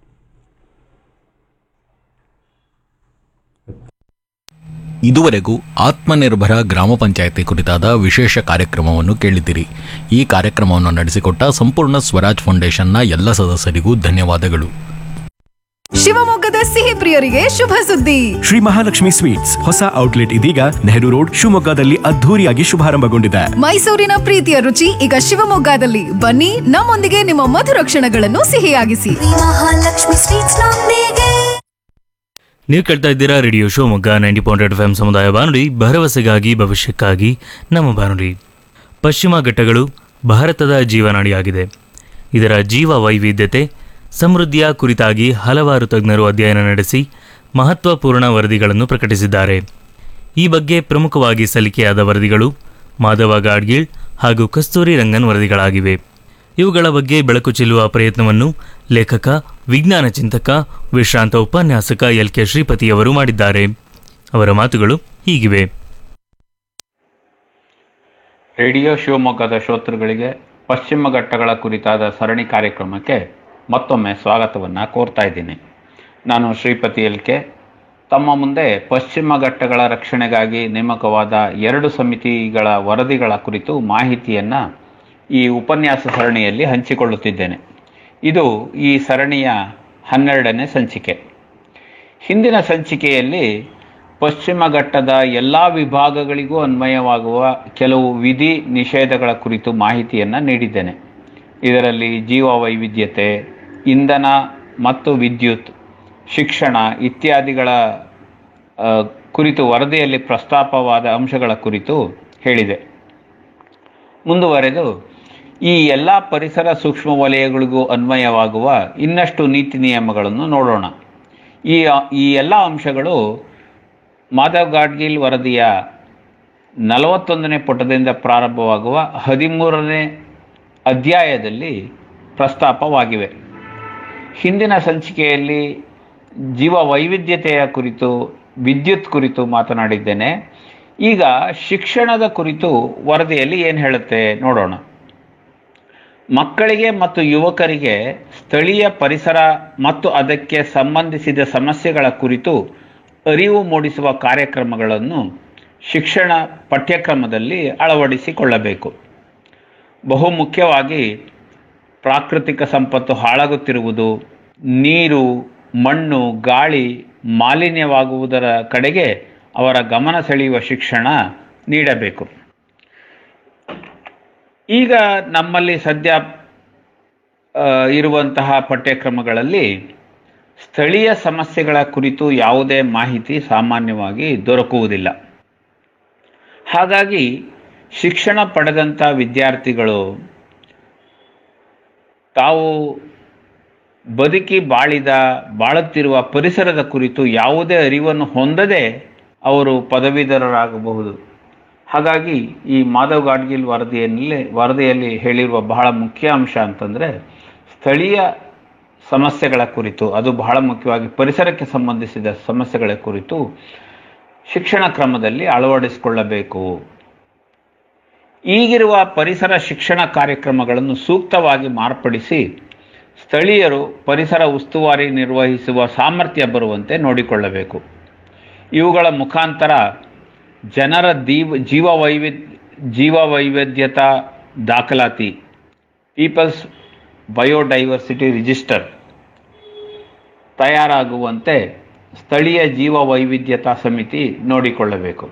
ಇದುವರೆಗೂ ಆತ್ಮನಿರ್ಭರ ಗ್ರಾಮ ಪಂಚಾಯತಿ ಕುರಿತಾದ ವಿಶೇಷ ಕಾರ್ಯಕ್ರಮವನ್ನು ಕೇಳಿದಿರಿ ಈ ಕಾರ್ಯಕ್ರಮವನ್ನು ನಡೆಸಿಕೊಟ್ಟ ಸಂಪೂರ್ಣ ಸ್ವರಾಜ್ ಫೌಂಡೇಶನ್ನ ಎಲ್ಲ ಸದಸ್ಯರಿಗೂ ಧನ್ಯವಾದಗಳು ಶಿವಮೊಗ್ಗದ ಸಿಹಿ ಪ್ರಿಯರಿಗೆ ಶುಭ ಸುದ್ದಿ ಶ್ರೀ ಮಹಾಲಕ್ಷ್ಮಿ ಸ್ವೀಟ್ಸ್ ಹೊಸ ಔಟ್ಲೆಟ್ ಇದೀಗ ನೆಹರು ರೋಡ್ ಶಿವಮೊಗ್ಗದಲ್ಲಿ ಅದ್ಧೂರಿಯಾಗಿ ಶುಭಾರಂಭಗೊಂಡಿದೆ ಮೈಸೂರಿನ ಪ್ರೀತಿಯ ರುಚಿ ಈಗ ಶಿವಮೊಗ್ಗದಲ್ಲಿ ಬನ್ನಿ ನಮ್ಮೊಂದಿಗೆ ನಿಮ್ಮ ಮಧುರ ಕ್ಷಣಗಳನ್ನು ಸಿಹಿಯಾಗಿಸಿ ಶ್ರೀ ಮಹಾಲಕ್ಷ್ಮಿ ಸ್ವೀಟ್ಸ್ ನೊಂದಿಗೆ ನೀವು ಕೇಳ್ತಾ ಇದ್ದೀರಾ radio Shivamogga ninety point FM ಎಂ ಸಮುದಾಯ ಬಾನುಲಿ ಭರವಸೆಗಾಗಿ ಭವಿಷ್ಯಕ್ಕಾಗಿ ನಮ್ಮ ಬಾನುಲಿ ಪಶ್ಚಿಮ ಘಟ್ಟಗಳು ಭಾರತದ ಜೀವನಾಡಿಯಾಗಿದೆ ಇದರ ಜೀವ ವೈವಿಧ್ಯತೆ ಸಮೃದ್ಧಿಯ ಕುರಿತಾಗಿ ಹಲವಾರು ತಜ್ಞರು ಅಧ್ಯಯನ ನಡೆಸಿ ಮಹತ್ವಪೂರ್ಣ ವರದಿಗಳನ್ನು ಪ್ರಕಟಿಸಿದ್ದಾರೆ ಈ ಬಗ್ಗೆ ಪ್ರಮುಖವಾಗಿ ಸಲ್ಲಿಕೆಯಾದ ವರದಿಗಳು ಮಾಧವ ಗಾಡ್ಗೀಳ್ ಹಾಗೂ ಕಸ್ತೂರಿ ರಂಗನ್ ವರದಿಗಳಾಗಿವೆ ಇವುಗಳ ಬಗ್ಗೆ ಬೆಳಕು ಚೆಲ್ಲುವ ಪ್ರಯತ್ನವನ್ನು ಲೇಖಕ ವಿಜ್ಞಾನ ಚಿಂತಕ ವಿಶ್ರಾಂತ ಉಪನ್ಯಾಸಕ ಎಲ್ ಕೆ ಶ್ರೀಪತಿಯವರು ಮಾಡಿದ್ದಾರೆ ಅವರ ಮಾತುಗಳು ಹೀಗಿವೆ ರೇಡಿಯೋ ಶಿವಮೊಗ್ಗದ ಶ್ರೋತೃಗಳಿಗೆ ಪಶ್ಚಿಮ ಘಟ್ಟಗಳ ಕುರಿತಾದ ಸರಣಿ ಕಾರ್ಯಕ್ರಮಕ್ಕೆ ಮತ್ತೊಮ್ಮೆ ಸ್ವಾಗತವನ್ನು ಕೋರ್ತಾ ಇದ್ದೀನಿ ನಾನು ಶ್ರೀಪತಿ ಎಲ್ ಕೆ ತಮ್ಮ ಮುಂದೆ ಪಶ್ಚಿಮ ಘಟ್ಟಗಳ ರಕ್ಷಣೆಗಾಗಿ ನೇಮಕವಾದ ಎರಡು ಸಮಿತಿಗಳ ವರದಿಗಳ ಕುರಿತು ಮಾಹಿತಿಯನ್ನು ಈ ಉಪನ್ಯಾಸ ಸರಣಿಯಲ್ಲಿ ಹಂಚಿಕೊಳ್ಳುತ್ತಿದ್ದೇನೆ ಇದು ಈ ಸರಣಿಯ ಹನ್ನೆರಡನೇ ಸಂಚಿಕೆ ಹಿಂದಿನ ಸಂಚಿಕೆಯಲ್ಲಿ ಪಶ್ಚಿಮ ಘಟ್ಟದ ಎಲ್ಲ ವಿಭಾಗಗಳಿಗೂ ಅನ್ವಯವಾಗುವ ಕೆಲವು ವಿಧಿ ನಿಷೇಧಗಳ ಕುರಿತು ಮಾಹಿತಿಯನ್ನು ನೀಡಿದ್ದೇನೆ ಇದರಲ್ಲಿ ಜೀವ ವೈವಿಧ್ಯತೆ ಇಂಧನ ಮತ್ತು ವಿದ್ಯುತ್ ಶಿಕ್ಷಣ ಇತ್ಯಾದಿಗಳ ಆ, ಕುರಿತು ವರದಿಯಲ್ಲಿ ಪ್ರಸ್ತಾಪವಾದ ಅಂಶಗಳ ಕುರಿತು ಹೇಳಿದೆ ಮುಂದುವರೆದು ಈ ಎಲ್ಲ ಪರಿಸರ ಸೂಕ್ಷ್ಮ ವಲಯಗಳಿಗೂ ಅನ್ವಯವಾಗುವ ಇನ್ನಷ್ಟು ನೀತಿ ನಿಯಮಗಳನ್ನು ನೋಡೋಣ ಈ ಈ ಎಲ್ಲ ಅಂಶಗಳು ಮಾಧವ್ ಗಾಡ್ಗಿಲ್ ವರದಿಯ ನಲವತ್ತೊಂದನೇ ಪುಟದಿಂದ ಪ್ರಾರಂಭವಾಗುವ ಹದಿಮೂರನೇ ಅಧ್ಯಾಯದಲ್ಲಿ ಪ್ರಸ್ತಾಪವಾಗಿವೆ ಹಿಂದಿನ ಸಂಚಿಕೆಯಲ್ಲಿ ಜೀವ ವೈವಿಧ್ಯತೆಯ ಕುರಿತು ವಿದ್ಯುತ್ ಕುರಿತು ಮಾತನಾಡಿದ್ದೇನೆ ಈಗ ಶಿಕ್ಷಣದ ಕುರಿತು ವರದಿಯಲ್ಲಿ ಏನು ಹೇಳುತ್ತೆ ನೋಡೋಣ ಮಕ್ಕಳಿಗೆ ಮತ್ತು ಯುವಕರಿಗೆ ಸ್ಥಳೀಯ ಪರಿಸರ ಮತ್ತು ಅದಕ್ಕೆ ಸಂಬಂಧಿಸಿದ ಸಮಸ್ಯೆಗಳ ಕುರಿತು ಅರಿವು ಮೂಡಿಸುವ ಕಾರ್ಯಕ್ರಮಗಳನ್ನು ಶಿಕ್ಷಣ ಪಠ್ಯಕ್ರಮದಲ್ಲಿ ಅಳವಡಿಸಿಕೊಳ್ಳಬೇಕು ಬಹುಮುಖ್ಯವಾಗಿ ಪ್ರಾಕೃತಿಕ ಸಂಪತ್ತು ಹಾಳಾಗುತ್ತಿರುವುದು ನೀರು ಮಣ್ಣು ಗಾಳಿ ಮಾಲಿನ್ಯವಾಗುವುದರ ಕಡೆಗೆ ಅವರ ಗಮನ ಸೆಳೆಯುವ ಶಿಕ್ಷಣ ನೀಡಬೇಕು ಈಗ ನಮ್ಮಲ್ಲಿ ಸದ್ಯ ಆ, ಇರುವಂತಹ ಪಠ್ಯಕ್ರಮಗಳಲ್ಲಿ ಸ್ಥಳೀಯ ಸಮಸ್ಯೆಗಳ ಕುರಿತು ಯಾವುದೇ ಮಾಹಿತಿ ಸಾಮಾನ್ಯವಾಗಿ ದೊರಕುವುದಿಲ್ಲ ಹಾಗಾಗಿ ಶಿಕ್ಷಣ ಪಡೆದಂಥ ವಿದ್ಯಾರ್ಥಿಗಳು ತಾವು ಬದುಕಿ ಬಾಳಿದ ಬಾಳುತ್ತಿರುವ ಪರಿಸರದ ಕುರಿತು ಯಾವುದೇ ಅರಿವನ್ನು ಹೊಂದದೆ ಅವರು ಪದವೀಧರರಾಗಬಹುದು ಹಾಗಾಗಿ ಈ ಮಾಧವ್ ಗಾಡ್ಗಿಲ್ ವರದಿಯಲ್ಲಿ ವರದಿಯಲ್ಲಿ ಹೇಳಿರುವ ಬಹಳ ಮುಖ್ಯ ಅಂಶ ಅಂತಂದರೆ ಸ್ಥಳೀಯ ಸಮಸ್ಯೆಗಳ ಕುರಿತು ಅದು ಬಹಳ ಮುಖ್ಯವಾಗಿ ಪರಿಸರಕ್ಕೆ ಸಂಬಂಧಿಸಿದ ಸಮಸ್ಯೆಗಳ ಕುರಿತು ಶಿಕ್ಷಣ ಕ್ರಮದಲ್ಲಿ ಅಳವಡಿಸಿಕೊಳ್ಳಬೇಕು ಈಗಿರುವ ಪರಿಸರ ಶಿಕ್ಷಣ ಕಾರ್ಯಕ್ರಮಗಳನ್ನು ಸೂಕ್ತವಾಗಿ ಮಾರ್ಪಡಿಸಿ ಸ್ಥಳೀಯರು ಪರಿಸರ ಉಸ್ತುವಾರಿ ನಿರ್ವಹಿಸುವ ಸಾಮರ್ಥ್ಯ ಬರುವಂತೆ ನೋಡಿಕೊಳ್ಳಬೇಕು ಇವುಗಳ ಮುಖಾಂತರ ಜನರ ದೀವ ಜೀವ ವೈವಿಧ್ಯ ಜೀವ ವೈವಿಧ್ಯತಾ ದಾಖಲಾತಿ ಪೀಪಲ್ಸ್ ಬಯೋಡೈವರ್ಸಿಟಿ ರಿಜಿಸ್ಟರ್ ತಯಾರಾಗುವಂತೆ ಸ್ಥಳೀಯ ಜೀವ ವೈವಿಧ್ಯತಾ ಸಮಿತಿ ನೋಡಿಕೊಳ್ಳಬೇಕು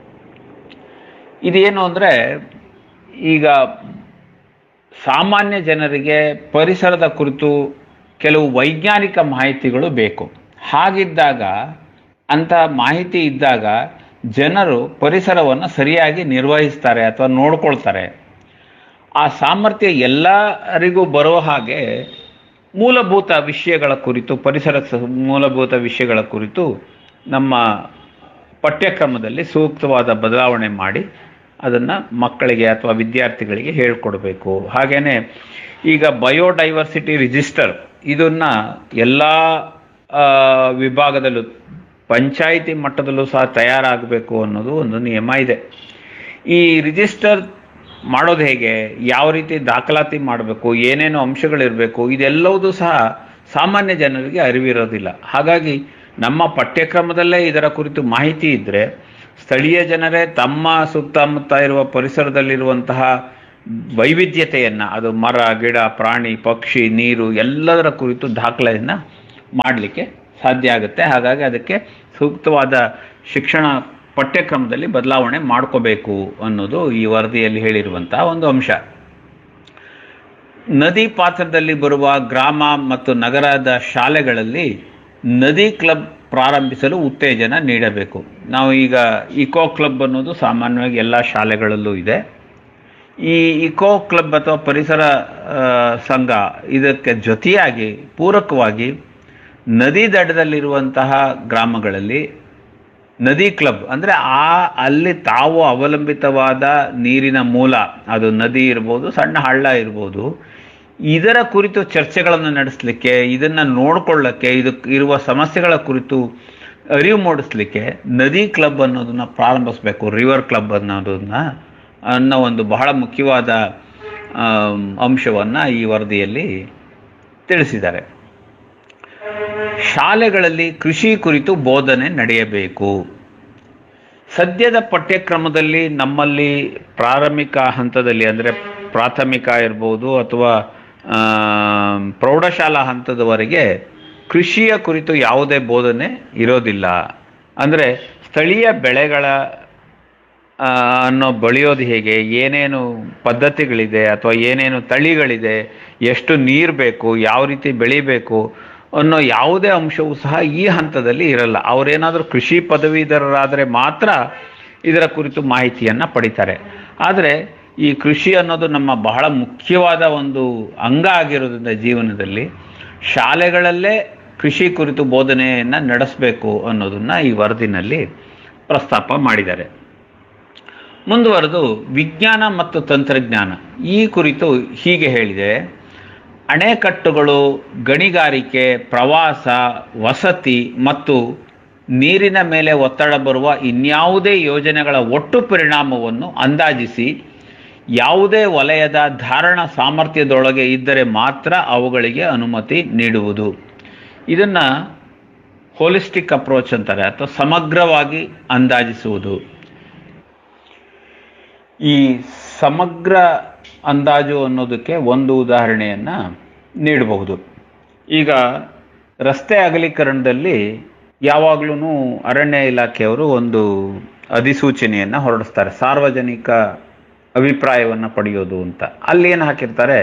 ಇದೇನು ಅಂದರೆ ಈಗ ಸಾಮಾನ್ಯ ಜನರಿಗೆ ಪರಿಸರದ ಕುರಿತು ಕೆಲವು ವೈಜ್ಞಾನಿಕ ಮಾಹಿತಿಗಳು ಬೇಕು ಹಾಗಿದ್ದಾಗ ಅಂಥ ಮಾಹಿತಿ ಇದ್ದಾಗ ಜನರು ಪರಿಸರವನ್ನು ಸರಿಯಾಗಿ ನಿರ್ವಹಿಸ್ತಾರೆ ಅಥವಾ ನೋಡ್ಕೊಳ್ತಾರೆ ಆ ಸಾಮರ್ಥ್ಯ ಎಲ್ಲರಿಗೂ ಬರುವ ಹಾಗೆ ಮೂಲಭೂತ ವಿಷಯಗಳ ಕುರಿತು ಪರಿಸರ ಸ- ಮೂಲಭೂತ ವಿಷಯಗಳ ಕುರಿತು ನಮ್ಮ ಪಠ್ಯಕ್ರಮದಲ್ಲಿ ಸೂಕ್ತವಾದ ಬದಲಾವಣೆ ಮಾಡಿ ಅದನ್ನು ಮಕ್ಕಳಿಗೆ ಅಥವಾ ವಿದ್ಯಾರ್ಥಿಗಳಿಗೆ ಹೇಳ್ಕೊಡ್ಬೇಕು ಹಾಗೆಯೇ ಈಗ ಬಯೋಡೈವರ್ಸಿಟಿ ರಿಜಿಸ್ಟರ್ ಇದನ್ನು ಎಲ್ಲ ಆ, ವಿಭಾಗದಲ್ಲೂ ಪಂಚಾಯಿತಿ ಮಟ್ಟದಲ್ಲೂ ಸಹ ತಯಾರಾಗಬೇಕು ಅನ್ನೋದು ಒಂದು ನಿಯಮ ಇದೆ ಈ ರಿಜಿಸ್ಟರ್ ಮಾಡೋದು ಹೇಗೆ ಯಾವ ರೀತಿ ದಾಖಲಾತಿ ಮಾಡಬೇಕು ಏನೇನು ಅಂಶಗಳಿರಬೇಕು ಇದೆಲ್ಲವೂ ಸಹ ಸಾಮಾನ್ಯ ಜನರಿಗೆ ಅರಿವಿರೋದಿಲ್ಲ ಹಾಗಾಗಿ ನಮ್ಮ ಪಠ್ಯಕ್ರಮದಲ್ಲೇ ಇದರ ಕುರಿತು ಮಾಹಿತಿ ಇದ್ದರೆ ಸ್ಥಳೀಯ ಜನರೇ ತಮ್ಮ ಸುತ್ತಮುತ್ತ ಇರುವ ಪರಿಸರದಲ್ಲಿರುವಂತಹ ವೈವಿಧ್ಯತೆಯನ್ನು ಅದು ಮರ ಗಿಡ ಪ್ರಾಣಿ ಪಕ್ಷಿ ನೀರು ಎಲ್ಲದರ ಕುರಿತು ದಾಖಲೆಯನ್ನು ಮಾಡಲಿಕ್ಕೆ ಸಾಧ್ಯ ಆಗುತ್ತೆ ಹಾಗಾಗಿ ಅದಕ್ಕೆ ಸೂಕ್ತವಾದ ಶಿಕ್ಷಣ ಪಠ್ಯಕ್ರಮದಲ್ಲಿ ಬದಲಾವಣೆ ಮಾಡ್ಕೋಬೇಕು ಅನ್ನೋದು ಈ ವರದಿಯಲ್ಲಿ ಹೇಳಿರುವಂತಹ ಒಂದು ಅಂಶ ನದಿ ಪಾತ್ರದಲ್ಲಿ ಬರುವ ಗ್ರಾಮ ಮತ್ತು ನಗರದ ಶಾಲೆಗಳಲ್ಲಿ ನದಿ ಕ್ಲಬ್ ಪ್ರಾರಂಭಿಸಲು ಉತ್ತೇಜನ ನೀಡಬೇಕು ನಾವು ಈಗ ಇಕೋ ಕ್ಲಬ್ ಅನ್ನೋದು ಸಾಮಾನ್ಯವಾಗಿ ಎಲ್ಲ ಶಾಲೆಗಳಲ್ಲೂ ಇದೆ ಈ ಇಕೋ ಕ್ಲಬ್ ಅಥವಾ ಪರಿಸರ ಆ, ಸಂಘ ಇದಕ್ಕೆ ಜೊತೆಯಾಗಿ ಪೂರಕವಾಗಿ ನದಿ ದಡದಲ್ಲಿರುವಂತಹ ಗ್ರಾಮಗಳಲ್ಲಿ ನದಿ ಕ್ಲಬ್ ಅಂದರೆ ಆ ಅಲ್ಲಿ ತಾವು ಅವಲಂಬಿತವಾದ ನೀರಿನ ಮೂಲ ಅದು ನದಿ ಇರ್ಬೋದು ಸಣ್ಣ ಹಳ್ಳ ಇರ್ಬೋದು ಇದರ ಕುರಿತು ಚರ್ಚೆಗಳನ್ನು ನಡೆಸಲಿಕ್ಕೆ ಇದನ್ನು ನೋಡ್ಕೊಳ್ಳೋಕ್ಕೆ ಇದಕ್ಕೆ ಇರುವ ಸಮಸ್ಯೆಗಳ ಕುರಿತು ಅರಿವು ಮೂಡಿಸ್ಲಿಕ್ಕೆ ನದಿ ಕ್ಲಬ್ ಅನ್ನೋದನ್ನ ಪ್ರಾರಂಭಿಸಬೇಕು ರಿವರ್ ಕ್ಲಬ್ ಅನ್ನೋದನ್ನ ಅನ್ನೋ ಒಂದು ಬಹಳ ಮುಖ್ಯವಾದ ಅಂಶವನ್ನು ಈ ವರದಿಯಲ್ಲಿ ತಿಳಿಸಿದ್ದಾರೆ ಶಾಲೆಗಳಲ್ಲಿ ಕೃಷಿ ಕುರಿತು ಬೋಧನೆ ನಡೆಯಬೇಕು ಸದ್ಯದ ಪಠ್ಯಕ್ರಮದಲ್ಲಿ ನಮ್ಮಲ್ಲಿ ಪ್ರಾರಂಭಿಕ ಹಂತದಲ್ಲಿ ಅಂದರೆ ಪ್ರಾಥಮಿಕ ಇರ್ಬೋದು ಅಥವಾ ಆ, ಪ್ರೌಢಶಾಲಾ ಹಂತದವರೆಗೆ ಕೃಷಿಯ ಕುರಿತು ಯಾವುದೇ ಬೋಧನೆ ಇರೋದಿಲ್ಲ ಅಂದರೆ ಸ್ಥಳೀಯ ಬೆಳೆಗಳ ಆ, ಅನ್ನೋ ಬೆಳೆಯೋದು ಹೇಗೆ ಏನೇನು ಪದ್ಧತಿಗಳಿದೆ ಅಥವಾ ಏನೇನು ತಳಿಗಳಿದೆ ಎಷ್ಟು ನೀರು ಬೇಕು ಯಾವ ರೀತಿ ಬೆಳಿಬೇಕು ಅನ್ನೋ ಯಾವುದೇ ಅಂಶವೂ ಸಹ ಈ ಹಂತದಲ್ಲಿ ಇರಲ್ಲ ಅವರೇನಾದರೂ ಕೃಷಿ ಪದವೀಧರರಾದರೆ ಮಾತ್ರ ಇದರ ಕುರಿತು ಮಾಹಿತಿಯನ್ನು ಪಡಿತಾರೆ ಆದರೆ ಈ ಕೃಷಿ ಅನ್ನೋದು ನಮ್ಮ ಬಹಳ ಮುಖ್ಯವಾದ ಒಂದು ಅಂಗ ಆಗಿರೋದ್ರಿಂದ ಜೀವನದಲ್ಲಿ ಶಾಲೆಗಳಲ್ಲೇ ಕೃಷಿ ಕುರಿತು ಬೋಧನೆಯನ್ನು ನಡೆಸಬೇಕು ಅನ್ನೋದನ್ನು ಈ ವರದಿನಲ್ಲಿ ಪ್ರಸ್ತಾಪ ಮಾಡಿದ್ದಾರೆ ಮುಂದುವರೆದು ವಿಜ್ಞಾನ ಮತ್ತು ತಂತ್ರಜ್ಞಾನ ಈ ಕುರಿತು ಹೀಗೆ ಹೇಳಿದೆ ಅಣೆಕಟ್ಟುಗಳು ಗಣಿಗಾರಿಕೆ ಪ್ರವಾಸ ವಸತಿ ಮತ್ತು ನೀರಿನ ಮೇಲೆ ಒತ್ತಡ ಬರುವ ಇನ್ಯಾವುದೇ ಯೋಜನೆಗಳ ಒಟ್ಟು ಪರಿಣಾಮವನ್ನು ಅಂದಾಜಿಸಿ ಯಾವುದೇ ವಲಯದ ಧಾರಣ ಸಾಮರ್ಥ್ಯದೊಳಗೆ ಇದ್ದರೆ ಮಾತ್ರ ಅವುಗಳಿಗೆ ಅನುಮತಿ ನೀಡುವುದು ಇದನ್ನು ಹೋಲಿಸ್ಟಿಕ್ ಅಪ್ರೋಚ್ ಅಂತಾರೆ ಅಥವಾ ಸಮಗ್ರವಾಗಿ ಅಂದಾಜಿಸುವುದು ಈ ಸಮಗ್ರ ಅಂದಾಜು ಅನ್ನೋದಕ್ಕೆ ಒಂದು ಉದಾಹರಣೆಯನ್ನು ನೀಡಬಹುದು ಈಗ ರಸ್ತೆ ಅಗಲೀಕರಣದಲ್ಲಿ ಯಾವಾಗಲೂ ಅರಣ್ಯ ಇಲಾಖೆಯವರು ಒಂದು ಅಧಿಸೂಚನೆಯನ್ನು ಹೊರಡಿಸ್ತಾರೆ ಸಾರ್ವಜನಿಕ ಅಭಿಪ್ರಾಯವನ್ನು ಪಡೆಯೋದು ಅಂತ ಅಲ್ಲಿ ಏನು ಹಾಕಿರ್ತಾರೆ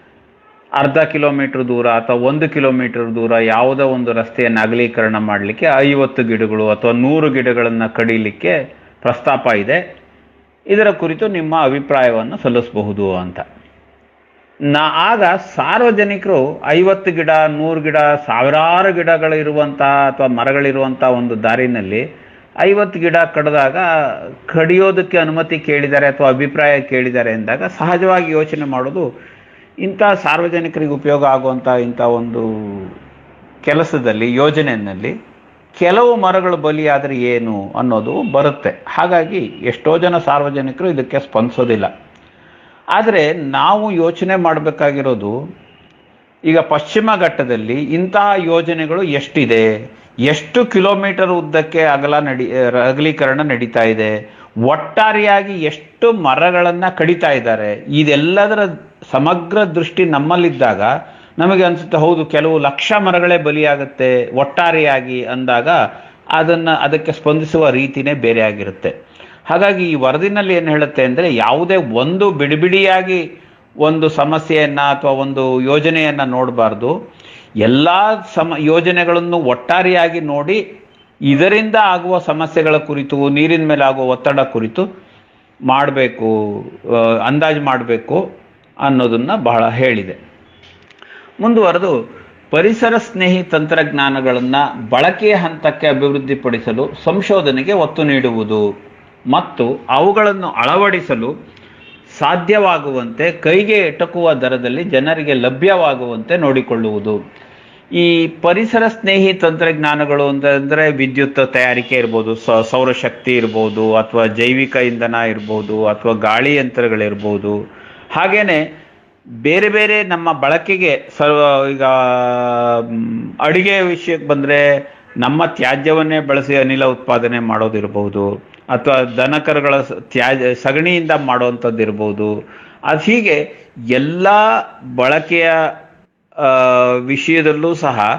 ಅರ್ಧ ಕಿಲೋಮೀಟರ್ ದೂರ ಅಥವಾ ಒಂದು ಕಿಲೋಮೀಟರ್ ದೂರ ಯಾವುದೋ ಒಂದು ರಸ್ತೆಯನ್ನು ಅಗಲೀಕರಣ ಮಾಡಲಿಕ್ಕೆ ಐವತ್ತು ಗಿಡಗಳು ಅಥವಾ ನೂರು ಗಿಡಗಳನ್ನು ಕಡಿಲಿಕ್ಕೆ ಪ್ರಸ್ತಾಪ ಇದೆ ಇದರ ಕುರಿತು ನಿಮ್ಮ ಅಭಿಪ್ರಾಯವನ್ನು ಸಲ್ಲಿಸಬಹುದು ಅಂತ ನಾ ಆಗ ಸಾರ್ವಜನಿಕರು ಐವತ್ತು ಗಿಡ ನೂರು ಗಿಡ ಸಾವಿರಾರು ಗಿಡಗಳಿರುವಂಥ ಅಥವಾ ಮರಗಳಿರುವಂಥ ಒಂದು ದಾರಿನಲ್ಲಿ ಐವತ್ತು ಗಿಡ ಕಡಿದಾಗ ಕಡಿಯೋದಕ್ಕೆ ಅನುಮತಿ ಕೇಳಿದ್ದಾರೆ ಅಥವಾ ಅಭಿಪ್ರಾಯ ಕೇಳಿದ್ದಾರೆ ಎಂದಾಗ ಸಹಜವಾಗಿ ಯೋಚನೆ ಮಾಡೋದು ಇಂಥ ಸಾರ್ವಜನಿಕರಿಗೆ ಉಪಯೋಗ ಆಗುವಂಥ ಇಂಥ ಒಂದು ಕೆಲಸದಲ್ಲಿ ಯೋಜನೆಯಲ್ಲಿ ಕೆಲವು ಮರಗಳು ಬಲಿಯಾದರೆ ಏನು ಅನ್ನೋದು ಬರುತ್ತೆ ಹಾಗಾಗಿ ಎಷ್ಟೋ ಜನ ಸಾರ್ವಜನಿಕರು ಇದಕ್ಕೆ ಸ್ಪಂದಿಸೋದಿಲ್ಲ ಆದರೆ ನಾವು ಯೋಚನೆ ಮಾಡಬೇಕಾಗಿರೋದು ಈಗ ಪಶ್ಚಿಮ ಘಟ್ಟದಲ್ಲಿ ಇಂತಹ ಯೋಜನೆಗಳು ಎಷ್ಟಿದೆ ಎಷ್ಟು ಕಿಲೋಮೀಟರ್ ಉದ್ದಕ್ಕೆ ಅಗಲ ನಡಿ ಅಗಲೀಕರಣ ನಡೀತಾ ಇದೆ ಒಟ್ಟಾರೆಯಾಗಿ ಎಷ್ಟು ಮರಗಳನ್ನು ಕಡಿತಾ ಇದ್ದಾರೆ ಇದೆಲ್ಲದರ ಸಮಗ್ರ ದೃಷ್ಟಿ ನಮ್ಮಲ್ಲಿದ್ದಾಗ ನಮಗೆ ಅನಿಸುತ್ತೆ ಹೌದು ಕೆಲವು ಲಕ್ಷ ಮರಗಳೇ ಬಲಿಯಾಗುತ್ತೆ ಒಟ್ಟಾರೆಯಾಗಿ ಅಂದಾಗ ಅದನ್ನು ಅದಕ್ಕೆ ಸ್ಪಂದಿಸುವ ರೀತಿನೇ ಬೇರೆ ಆಗಿರುತ್ತೆ ಹಾಗಾಗಿ ಈ ವರದಿನಲ್ಲಿ ಏನು ಹೇಳುತ್ತೆ ಅಂದರೆ ಯಾವುದೇ ಒಂದು ಬಿಡಿಬಿಡಿಯಾಗಿ ಒಂದು ಸಮಸ್ಯೆಯನ್ನು ಅಥವಾ ಒಂದು ಯೋಜನೆಯನ್ನು ನೋಡಬಾರ್ದು ಎಲ್ಲ ಸಮ ಯೋಜನೆಗಳನ್ನು ಒಟ್ಟಾರೆಯಾಗಿ ನೋಡಿ ಇದರಿಂದ ಆಗುವ ಸಮಸ್ಯೆಗಳ ಕುರಿತು ನೀರಿನ ಮೇಲೆ ಆಗುವ ಒತ್ತಡ ಕುರಿತು ಮಾಡಬೇಕು ಅಂದಾಜು ಮಾಡಬೇಕು ಅನ್ನೋದನ್ನು ಬಹಳ ಹೇಳಿದೆ ಮುಂದುವರೆದು ಪರಿಸರ ಸ್ನೇಹಿ ತಂತ್ರಜ್ಞಾನಗಳನ್ನು ಬಳಕೆಯ ಹಂತಕ್ಕೆ ಅಭಿವೃದ್ಧಿಪಡಿಸಲು ಸಂಶೋಧನೆಗೆ ಒತ್ತು ನೀಡುವುದು ಮತ್ತು ಅವುಗಳನ್ನು ಅಳವಡಿಸಲು ಸಾಧ್ಯವಾಗುವಂತೆ ಕೈಗೆ ಎಟಕುವ ದರದಲ್ಲಿ ಜನರಿಗೆ ಲಭ್ಯವಾಗುವಂತೆ ನೋಡಿಕೊಳ್ಳುವುದು ಈ ಪರಿಸರ ಸ್ನೇಹಿ ತಂತ್ರಜ್ಞಾನಗಳು ಅಂತಂದರೆ ವಿದ್ಯುತ್ ತಯಾರಿಕೆ ಇರ್ಬೋದು ಸ ಸೌರಶಕ್ತಿ ಇರ್ಬೋದು ಅಥವಾ ಜೈವಿಕ ಇಂಧನ ಇರ್ಬೋದು ಅಥವಾ ಗಾಳಿ ಯಂತ್ರಗಳಿರ್ಬೋದು ಹಾಗೇನೆ ಬೇರೆ ಬೇರೆ ನಮ್ಮ ಬಳಕೆಗೆ ಸರ್ವ ಈಗ ಮ್, ಅಡಿಗೆ ವಿಷಯಕ್ಕೆ ಬಂದರೆ ನಮ್ಮ ತ್ಯಾಜ್ಯವನ್ನೇ ಬಳಸಿ ಅನಿಲ ಉತ್ಪಾದನೆ ಮಾಡೋದಿರ್ಬೋದು ಅಥವಾ ದನಕರುಗಳ ಸ- ತ್ಯಾಜ್ಯ ಸಗಣಿಯಿಂದ ಮಾಡುವಂಥದ್ದು ಇರ್ಬೋದು ಅದು ಹೀಗೆ ಎಲ್ಲ ಬಳಕೆಯ ಆ, ವಿಷಯದಲ್ಲೂ ಸಹ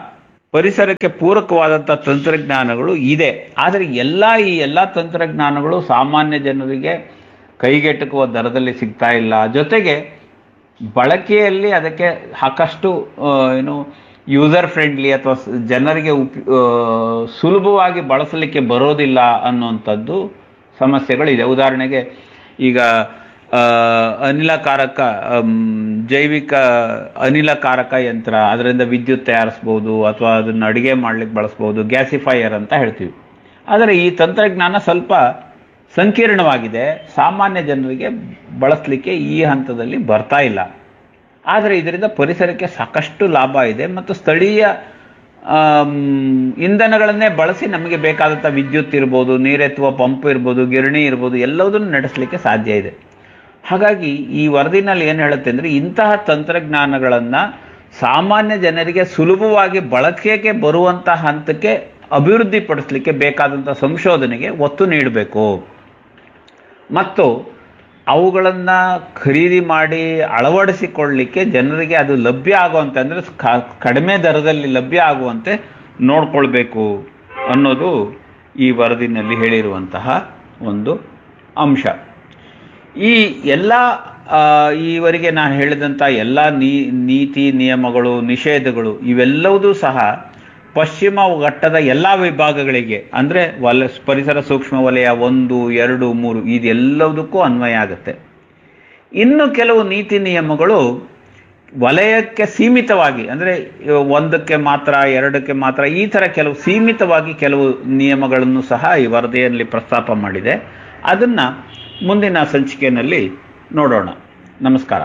ಪರಿಸರಕ್ಕೆ ಪೂರಕವಾದಂಥ ತಂತ್ರಜ್ಞಾನಗಳು ಇದೆ ಆದರೆ ಎಲ್ಲ ಈ ಎಲ್ಲ ತಂತ್ರಜ್ಞಾನಗಳು ಸಾಮಾನ್ಯ ಜನರಿಗೆ ಕೈಗೆಟುಕುವ ದರದಲ್ಲಿ ಸಿಗ್ತಾ ಇಲ್ಲ ಜೊತೆಗೆ ಬಳಕೆಯಲ್ಲಿ ಅದಕ್ಕೆ ಸಾಕಷ್ಟು ಆ, ಏನು ಯೂಸರ್ ಫ್ರೆಂಡ್ಲಿ ಅಥವಾ ಸ್- ಜನರಿಗೆ ಉಪ್ ಆ, ಸುಲಭವಾಗಿ ಬಳಸಲಿಕ್ಕೆ ಬರೋದಿಲ್ಲ ಅನ್ನುವಂಥದ್ದು ಸಮಸ್ಯೆಗಳಿದೆ ಉದಾಹರಣೆಗೆ ಈಗ ಆ, ಅನಿಲಕಾರಕ ಅಮ್, ಜೈವಿಕ ಅನಿಲಕಾರಕ ಯಂತ್ರ ಅದರಿಂದ ವಿದ್ಯುತ್ ತಯಾರಿಸ್ಬೋದು ಅಥವಾ ಅದನ್ನು ಅಡುಗೆ ಮಾಡ್ಲಿಕ್ಕೆ ಬಳಸ್ಬೋದು ಗ್ಯಾಸಿಫೈಯರ್ ಅಂತ ಹೇಳ್ತೀವಿ ಆದರೆ ಈ ತಂತ್ರಜ್ಞಾನ ಸ್ವಲ್ಪ ಸಂಕೀರ್ಣವಾಗಿದೆ ಸಾಮಾನ್ಯ ಜನರಿಗೆ ಬಳಸಲಿಕ್ಕೆ ಈ ಹಂತದಲ್ಲಿ ಬರ್ತಾ ಇಲ್ಲ ಆದರೆ ಇದರಿಂದ ಪರಿಸರಕ್ಕೆ ಸಾಕಷ್ಟು ಲಾಭ ಇದೆ ಮತ್ತು ಸ್ಥಳೀಯ ಆಮ್, ಇಂಧನಗಳನ್ನೇ ಬಳಸಿ ನಮಗೆ ಬೇಕಾದಂಥ ವಿದ್ಯುತ್ ಇರ್ಬೋದು ನೀರೆತ್ತುವ ಪಂಪ್ ಇರ್ಬೋದು ಗಿರಣಿ ಇರ್ಬೋದು ಎಲ್ಲವುದನ್ನು ನಡೆಸಲಿಕ್ಕೆ ಸಾಧ್ಯ ಇದೆ ಹಾಗಾಗಿ ಈ ವರದಿನಲ್ಲಿ ಏನು ಹೇಳುತ್ತೆ ಅಂದರೆ ಇಂತಹ ತಂತ್ರಜ್ಞಾನಗಳನ್ನು ಸಾಮಾನ್ಯ ಜನರಿಗೆ ಸುಲಭವಾಗಿ ಬಳಕೆಗೆ ಬರುವಂಥ ಹಂತಕ್ಕೆ ಅಭಿವೃದ್ಧಿಪಡಿಸಲಿಕ್ಕೆ ಬೇಕಾದಂಥ ಸಂಶೋಧನೆಗೆ ಒತ್ತು ನೀಡಬೇಕು ಮತ್ತು ಅವುಗಳನ್ನು ಖರೀದಿ ಮಾಡಿ ಅಳವಡಿಸಿಕೊಳ್ಳಲಿಕ್ಕೆ ಜನರಿಗೆ ಅದು ಲಭ್ಯ ಆಗುವಂತೆ ಅಂದರೆ ಕಡಿಮೆ ದರದಲ್ಲಿ ಲಭ್ಯ ಆಗುವಂತೆ ನೋಡ್ಕೊಳ್ಬೇಕು ಅನ್ನೋದು ಈ ವರದಿನಲ್ಲಿ ಹೇಳಿರುವಂತಹ ಒಂದು ಅಂಶ ಈ ಎಲ್ಲ ಆ, ಈವರೆಗೆ ನಾನು ಹೇಳಿದಂಥ ಎಲ್ಲ ನೀ ನೀತಿ ನಿಯಮಗಳು ನಿಷೇಧಗಳು ಇವೆಲ್ಲವೂ ಸಹ ಪಶ್ಚಿಮ ಘಟ್ಟದ ಎಲ್ಲ ವಿಭಾಗಗಳಿಗೆ ಅಂದರೆ ವಲ ಪರಿಸರ ಸೂಕ್ಷ್ಮ ವಲಯ ಒಂದು ಎರಡು ಮೂರು ಇದೆಲ್ಲದಕ್ಕೂ ಅನ್ವಯ ಆಗುತ್ತೆ ಇನ್ನು ಕೆಲವು ನೀತಿ ನಿಯಮಗಳು ವಲಯಕ್ಕೆ ಸೀಮಿತವಾಗಿ ಅಂದರೆ ಒಂದಕ್ಕೆ ಮಾತ್ರ ಎರಡಕ್ಕೆ ಮಾತ್ರ ಈ ಥರ ಕೆಲವು ಸೀಮಿತವಾಗಿ ಕೆಲವು ನಿಯಮಗಳನ್ನು ಸಹ ಈ ವರದಿಯಲ್ಲಿ ಪ್ರಸ್ತಾಪ ಮಾಡಿದೆ ಅದನ್ನು ಮುಂದಿನ ಸಂಚಿಕೆಯಲ್ಲಿ ನೋಡೋಣ ನಮಸ್ಕಾರ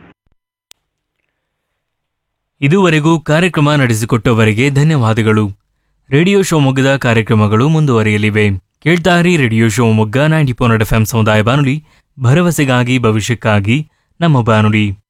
ಇದುವರೆಗೂ ಕಾರ್ಯಕ್ರಮ ನಡೆಸಿಕೊಟ್ಟವರಿಗೆ ಧನ್ಯವಾದಗಳು ರೇಡಿಯೋ ಶಿವಮೊಗ್ಗದ ಕಾರ್ಯಕ್ರಮಗಳು ಮುಂದುವರಿಯಲಿವೆ ಕೇಳ್ತಾರಿ radio Shivamogga ninety four FM ಎಂ ಸಮುದಾಯ ಬಾನುಲಿ ಭರವಸೆಗಾಗಿ ಭವಿಷ್ಯಕ್ಕಾಗಿ ನಮ್ಮ ಬಾನುಲಿ